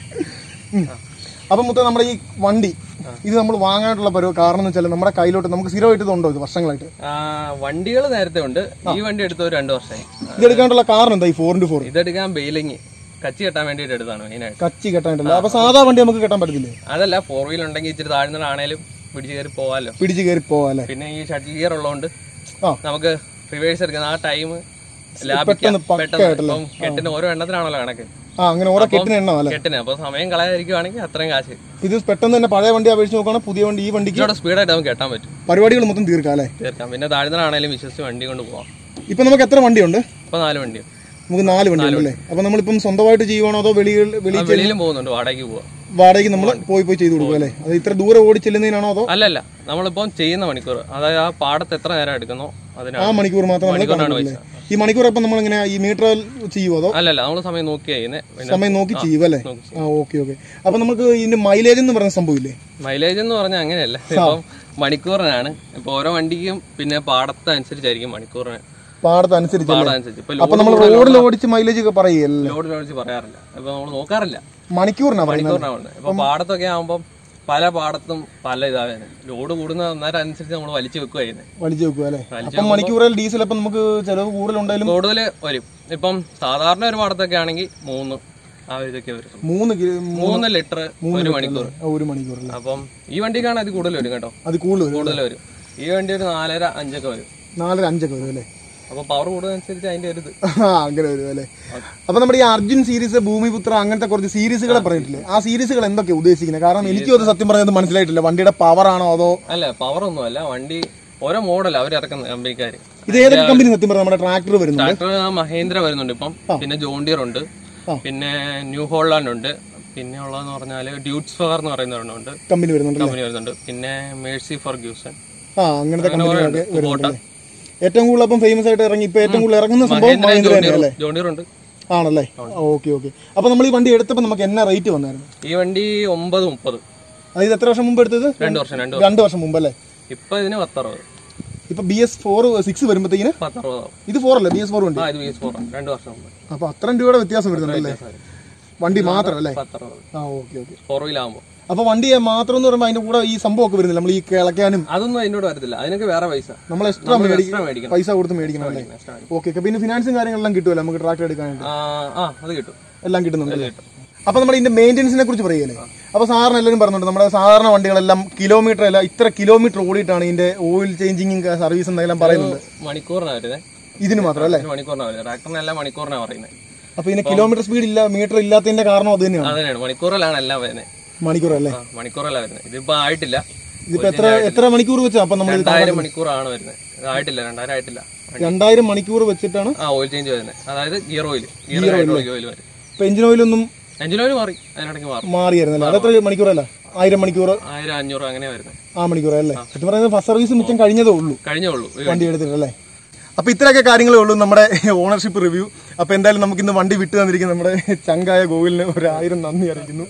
ഉം. അപ്പം മൊത്തം നമ്മുടെ ഈ വണ്ടി ഇത് നമ്മൾ വാങ്ങാനായിട്ടുള്ള പരുവ കാരണം എന്ന് വെച്ചാൽ നമ്മുടെ കയ്യിലോട്ട് നമുക്ക് സ്ഥിരമായിട്ട് ഇതുണ്ടോ ഇത് വർഷങ്ങളായിട്ട് വണ്ടികൾ നേരത്തെ ഉണ്ട് ഈ വണ്ടി എടുത്ത ഒരു രണ്ടു വർഷമായി ഇതെടുക്കാനുള്ള കാരണം എന്താ ഈ ഫോർ ഇൻറ്റു ഫോർ ഇതെടുക്കാൻ ബെയിലിങ് കച്ചി കെട്ടാൻ വേണ്ടിയിട്ട് എടുത്താണ് മെയിനായിട്ട് കച്ചി കെട്ടാനായിട്ടല്ല അപ്പൊ സാധാ വണ്ടി നമുക്ക് കെട്ടാൻ പറ്റത്തില്ലേ അതല്ല ഫോർ വീൽ ഉണ്ടെങ്കിൽ ഇച്ചിരി താഴ്ന്നതാണേലും പിടിച്ച് കയറി പോവാലോ പിടിച്ച് കയറി പോവാല്ലേ പിന്നെ ഈ ഷട്ടിൽ ഗിയർ ഉള്ളതുകൊണ്ട് ആ. നമുക്ക് റിവേഴ്സ് എടുക്കുന്ന ആ ടൈം ലാഭിക്കാം പെട്ടെന്ന് ഇപ്പം കെട്ടിന് ഓരോ എണ്ണത്തിനാണല്ലോ കണക്ക് ആ അങ്ങനെ ഓരോ കെട്ടിന് എണ്ണം അല്ലേ കെട്ടിന് അപ്പൊ സമയം കളയാതിരിക്കുവാണെങ്കിൽ അത്രയും കാശ് ഇത് പെട്ടെന്ന് തന്നെ പഴയ വണ്ടി അപേക്ഷിച്ച് നോക്കുകയാണെങ്കിൽ പുതിയ വണ്ടി ഈ വണ്ടിക്ക് ഇച്ചിരി സ്പീഡായിട്ട് നമുക്ക് കെട്ടാൻ പറ്റും പരിപാടികൾ മൊത്തം തീർക്കാം അല്ലേ തീർക്കാം പിന്നെ താഴ്ന്നതാണേലും വിശ്വസിച്ച് വണ്ടി കൊണ്ട് പോവാം ഇപ്പൊ നമുക്ക് എത്ര വണ്ടിയുണ്ട് ഇപ്പൊ നാല് വണ്ടി നമുക്ക് നാല് വണ്ടി ഉണ്ട് അല്ലേ അപ്പൊ നമ്മളിപ്പം സ്വന്തമായിട്ട് ചെയ്യുവാണോ അതോ വെളിയിൽ വെളി വെളിയിലും പോകുന്നുണ്ട് വാടകയ്ക്ക് പോവാം വാടകയ്ക്ക് നമ്മൾ പോയി പോയി ചെയ്ത് കൊടുക്കും അല്ലേ അത് ഇത്ര ദൂരം ഓടി ചെല്ലുന്നതിനാണോ അതോ അല്ലല്ല നമ്മളിപ്പം ചെയ്യുന്ന മണിക്കൂർ അതായത് ആ പാടത്ത് എത്ര നേരം എടുക്കുന്നോ ആ അതിനാണ് മണിക്കൂർ മാത്രം നമ്മൾ മണിക്കൂറിനാണ് കണക്കില്ലേ ഈ മണിക്കൂർ അപ്പം നമ്മൾ ഇങ്ങനെ ഈ മീറ്റർ ചെയ്യുമോ അതോ അല്ലല്ല നമ്മൾ സമയം നോക്കി ചെയ്യുന്നത് പിന്നെ സമയം നോക്കി ചെയ്യും അല്ലേ നോക്കി ആ ഓക്കെ ഓക്കെ അപ്പൊ നമുക്ക് ഇതിന്റെ മൈലേജ് എന്ന് പറയുന്ന സംഭവമില്ലേ മൈലേജ് എന്ന് പറഞ്ഞാൽ അങ്ങനെയല്ല ഇപ്പം മണിക്കൂറിനാണ് ഇപ്പൊ ഓരോ വണ്ടിക്കും പിന്നെ പാടത്ത് അനുസരിച്ചായിരിക്കും മണിക്കൂറിന് പാടത്ത് അനുസരിച്ച് പാടം അനുസരിച്ച് ഇപ്പൊ അപ്പൊ നമ്മൾ റോഡിൽ ഓടിച്ച് മൈലേജ് ഒക്കെ പറയല്ലേ ലോഡ് ലോഡിച്ച് പറയാറില്ല ഇപ്പൊ നമ്മൾ നോക്കാറില്ല മണിക്കൂറിനാ പറയുന്നത് മണിക്കൂറിനാണ് ഇപ്പൊ പാടത്തൊക്കെ ആകുമ്പോൾ പല പാടത്തും പല ഇതാണ് ലോഡ് കൂടുന്ന അന്നേരം അനുസരിച്ച് നമ്മൾ വലിച്ചു വെക്കുക ചെയ്യുന്നത് വലിച്ചു വെക്കുക അല്ലേ അപ്പം മണിക്കൂറിൽ ഡീസൽ അപ്പം നമുക്ക് ചെലവ് കൂടുതലുണ്ടായാലും കൂടുതൽ വരും ഇപ്പം സാധാരണ ഒരു പാടത്തൊക്കെ ആണെങ്കിൽ മൂന്ന് ആ ഇതൊക്കെ വരും മൂന്ന് കി- മൂന്ന് ലിറ്റർ ഒരു മണിക്കൂർ ആ, ഒരു മണിക്കൂറല്ലേ അപ്പം ഈ വണ്ടിക്കാണ് അത് കൂടുതൽ വരും കേട്ടോ അത് കൂടുതൽ വരും കൂടുതൽ വരും ഈ വണ്ടി ഒരു നാലര അഞ്ചൊക്കെ വരും നാലര അഞ്ചൊക്കെ വരും അല്ലേ അപ്പൊ പവർ കൂടുന്നതനുസരിച്ച് അതിന്റെ ഒരു ഇത് ആ, അങ്ങനെ വരും അല്ലേ അപ്പൊ നമ്മുടെ ഈ അർജുൻ സീരീസ് ഭൂമിപുത്ര അങ്ങനത്തെ കുറച്ച് സീരീസുകളെ പറഞ്ഞിട്ടില്ലേ ആ സീരീസുകൾ എന്തൊക്കെയാ ഉദ്ദേശിക്കുന്നത് കാരണം എനിക്കും അത് സത്യം പറഞ്ഞത് മനസ്സിലായിട്ടില്ല വണ്ടിയുടെ പവർ ആണോ അതോ അല്ല പവർ ഒന്നും അല്ല വണ്ടി ഓരോ മോഡൽ അവർ ഇറക്കുന്ന കമ്പനിക്കാര് ഇത് ഏതൊക്കെ കമ്പനി സത്യം പറഞ്ഞാൽ നമ്മുടെ ട്രാക്ടർ വരുന്നുണ്ട് ട്രാക്ടർ മഹേന്ദ്ര വരുന്നുണ്ട് ഇപ്പം പിന്നെ ജോണ്ടിയർ ഉണ്ട് പിന്നെ ന്യൂ ഹോളാൻഡ് ഉണ്ട് പിന്നെ ഉള്ളതെന്ന് പറഞ്ഞാല് ഡ്യൂട്ട്സ് ഫവർ എന്ന് പറയുന്ന ഒരെണ്ണമുണ്ട് കമ്പനി വരുന്നുണ്ട് കമ്പനി വരുന്നുണ്ട് പിന്നെ മേഴ്സി ഫർഗ്യൂസൺ ആ അങ്ങനത്തെ കമ്പനികളൊക്കെ വരുന്നുണ്ട് അല്ലേ? ഏറ്റവും കൂടുതൽ അപ്പം ഫേമസ് ആയിട്ട് ഇറങ്ങി ഇപ്പൊ ഏറ്റവും കൂടുതൽ ഇറങ്ങുന്ന സംഭവം മഹീന്ദ്ര തന്നെ അല്ലേ ജോണ്ടിയർ ഉണ്ട് ആണല്ലേ ഓക്കെ ഓക്കെ അപ്പൊ നമ്മൾ ഈ വണ്ടി എടുത്തപ്പോൾ നമുക്ക് എന്നാ റേറ്റ് വന്നായിരുന്നു ഈ വണ്ടി ഒമ്പത് മുപ്പത് അതായത് എത്ര വർഷം മുമ്പ് എടുത്തത് രണ്ട് വർഷം രണ്ട് രണ്ട് വർഷം മുമ്പ് അല്ലേ ഇപ്പൊ ഇതിന് പത്തറുപത് ഇപ്പൊ ബി എസ് ഫോർ സിക്സ് വരുമ്പോഴത്തേക്കിന് പത്തറുപതാവും ഇത് ഫോർ അല്ലേ ബി എസ് ഫോർ വണ്ടി ആ ഇത് വി എസ് ഫോർ രണ്ട് വർഷം മുമ്പ് അപ്പൊ അത്രയും രൂപയുടെ വ്യത്യാസം വരുന്നുണ്ടല്ലേ വണ്ടി മാത്രം അല്ലേ പത്തറുപത് ആ ഓക്കെ ഓക്കെ ഫോർ വീലാകുമ്പോൾ അപ്പൊ വണ്ടി മാത്രം എന്ന് പറയുമ്പോൾ അതിന്റെ കൂടെ ഈ സംഭവം ഒക്കെ വരുന്നില്ല നമ്മൾ ഈ കിളക്കാനും അതൊന്നും അതിൻ്റെ കൂടെ വരത്തില്ല അതിനൊക്കെ വേറെ പൈസ നമ്മൾ എക്സ്ട്രാ മേടിക്കും എക്സ്ട്രാ മേടിക്കണം പൈസ കൊടുത്ത് മേടിക്കണം അല്ലേ extra മേടിക്കണം. ഓക്കെ ഓക്കെ പിന്നെ ഫിനാൻസും കാര്യങ്ങളെല്ലാം കിട്ടുമല്ലോ നമുക്ക് ട്രാക്ടർ എടുക്കാനായിട്ട് ആ ആ അത് കിട്ടും എല്ലാം കിട്ടുന്നുണ്ട് അപ്പൊ നമ്മുടെ ഇതിന്റെ മെയിൻ്റെനൻസിനെ കുറിച്ച് പറയുകയല്ലേ അപ്പൊ സാധാരണ എല്ലാവരും പറഞ്ഞിട്ടുണ്ട് നമ്മുടെ സാധാരണ വണ്ടികളെല്ലാം കിലോമീറ്റർ അല്ല ഇത്ര കിലോമീറ്റർ ഓടിയിട്ടാണ് ഇതിന്റെ ഓയിൽ ചേഞ്ചിങ് സർവീസ് എന്നെല്ലാം പറയുന്നുണ്ട് മണിക്കൂറിനാണ് വരുന്നത് ഇതിന് മാത്രം അല്ലേ ഒരു മണിക്കൂറിനാണ് വരുന്നത് ട്രാക്ടറിനെല്ലാം മണിക്കൂറിനാണ് പറയുന്നത് അപ്പൊ ഇതിന്റെ കിലോമീറ്റർ സ്പീഡ് ഇല്ല മീറ്റർ ഇല്ലാത്തതിന്റെ കാരണം അത് തന്നെയാണ് അതന്നെയാണ് മണിക്കൂറിലാണ് എല്ലാം വരുന്നത് മണിക്കൂർ അല്ലേ ആ മണിക്കൂറല്ല വരുന്നത് ഇതിപ്പോ ആയിട്ടില്ല ഇതിപ്പോ എത്ര എത്ര മണിക്കൂർ വെച്ചാ അപ്പൊ നമ്മൾ രണ്ടായിരം മണിക്കൂറാണ് വരുന്നത് ഇത് ആയിട്ടില്ല രണ്ടായിരം ആയിട്ടില്ല രണ്ടായിരം മണിക്കൂർ വെച്ചിട്ടാണ് ആ ഓയിൽ ചേഞ്ച് വരുന്നത് അതായത് gear oil gear hydraulic oil വരും ഇപ്പൊ എഞ്ചിൻ ഓയിലൊന്നും എഞ്ചിൻ ഓയിൽ മാറി അതിനിടയ്ക്ക് മാറും മാറിയായിരുന്നല്ലോ അത് എത്ര മണിക്കൂറല്ല ആയിരം മണിക്കൂർ ആയിരം അഞ്ഞൂറ് അങ്ങനെ വരുന്നത് ആ മണിക്കൂർ അല്ലേ സത്യം പറയുന്നത് ഫസ്റ്റ് സർവീസ് മിച്ചം കഴിഞ്ഞതേ ഉള്ളൂ കഴിഞ്ഞേ ഉള്ളൂ ഈ വണ്ടി എടുത്തിട്ടല്ലേ അപ്പൊ ഇത്രയൊക്കെ കാര്യങ്ങളേ ഉള്ളൂ നമ്മുടെ ഓണർഷിപ്പ് റിവ്യൂ അപ്പൊ എന്തായാലും നമുക്ക് ഇന്ന് വണ്ടി വിട്ടു തന്നിരിക്കുന്ന നമ്മുടെ ചങ്കായ ഗോകുലിന് ഒരു ആയിരം നന്ദി അറിയിക്കുന്നു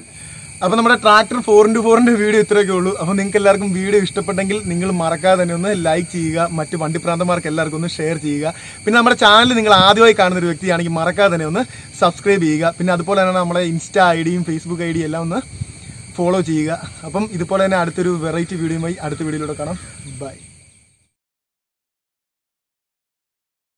അപ്പൊ നമ്മുടെ ട്രാക്ടർ ഫോർ ഇന്റു ഫോറിന്റെ വീഡിയോ ഇത്രയൊക്കെ ഉള്ളൂ അപ്പൊ നിങ്ങൾക്ക് എല്ലാവർക്കും വീഡിയോ ഇഷ്ടപ്പെട്ടെങ്കിൽ നിങ്ങൾ മറക്കാതെ തന്നെ ഒന്ന് ലൈക്ക് ചെയ്യുക മറ്റ് വണ്ടിപ്രാന്തമാർക്ക് എല്ലാവർക്കും ഒന്ന് ഷെയർ ചെയ്യുക പിന്നെ നമ്മുടെ ചാനൽ നിങ്ങൾ ആദ്യമായി കാണുന്ന ഒരു വ്യക്തിയാണെങ്കിൽ മറക്കാതെ തന്നെ ഒന്ന് സബ്സ്ക്രൈബ് ചെയ്യുക പിന്നെ അതുപോലെ തന്നെ നമ്മുടെ ഇൻസ്റ്റാ ഐ ഡിയും ഫേസ്ബുക്ക് ഐ ഡിയും എല്ലാം ഒന്ന് ഫോളോ ചെയ്യുക അപ്പം ഇതുപോലെ തന്നെ അടുത്തൊരു വെറൈറ്റി വീഡിയോയുമായി അടുത്ത വീഡിയോയിലൂടെ കാണാം ബൈ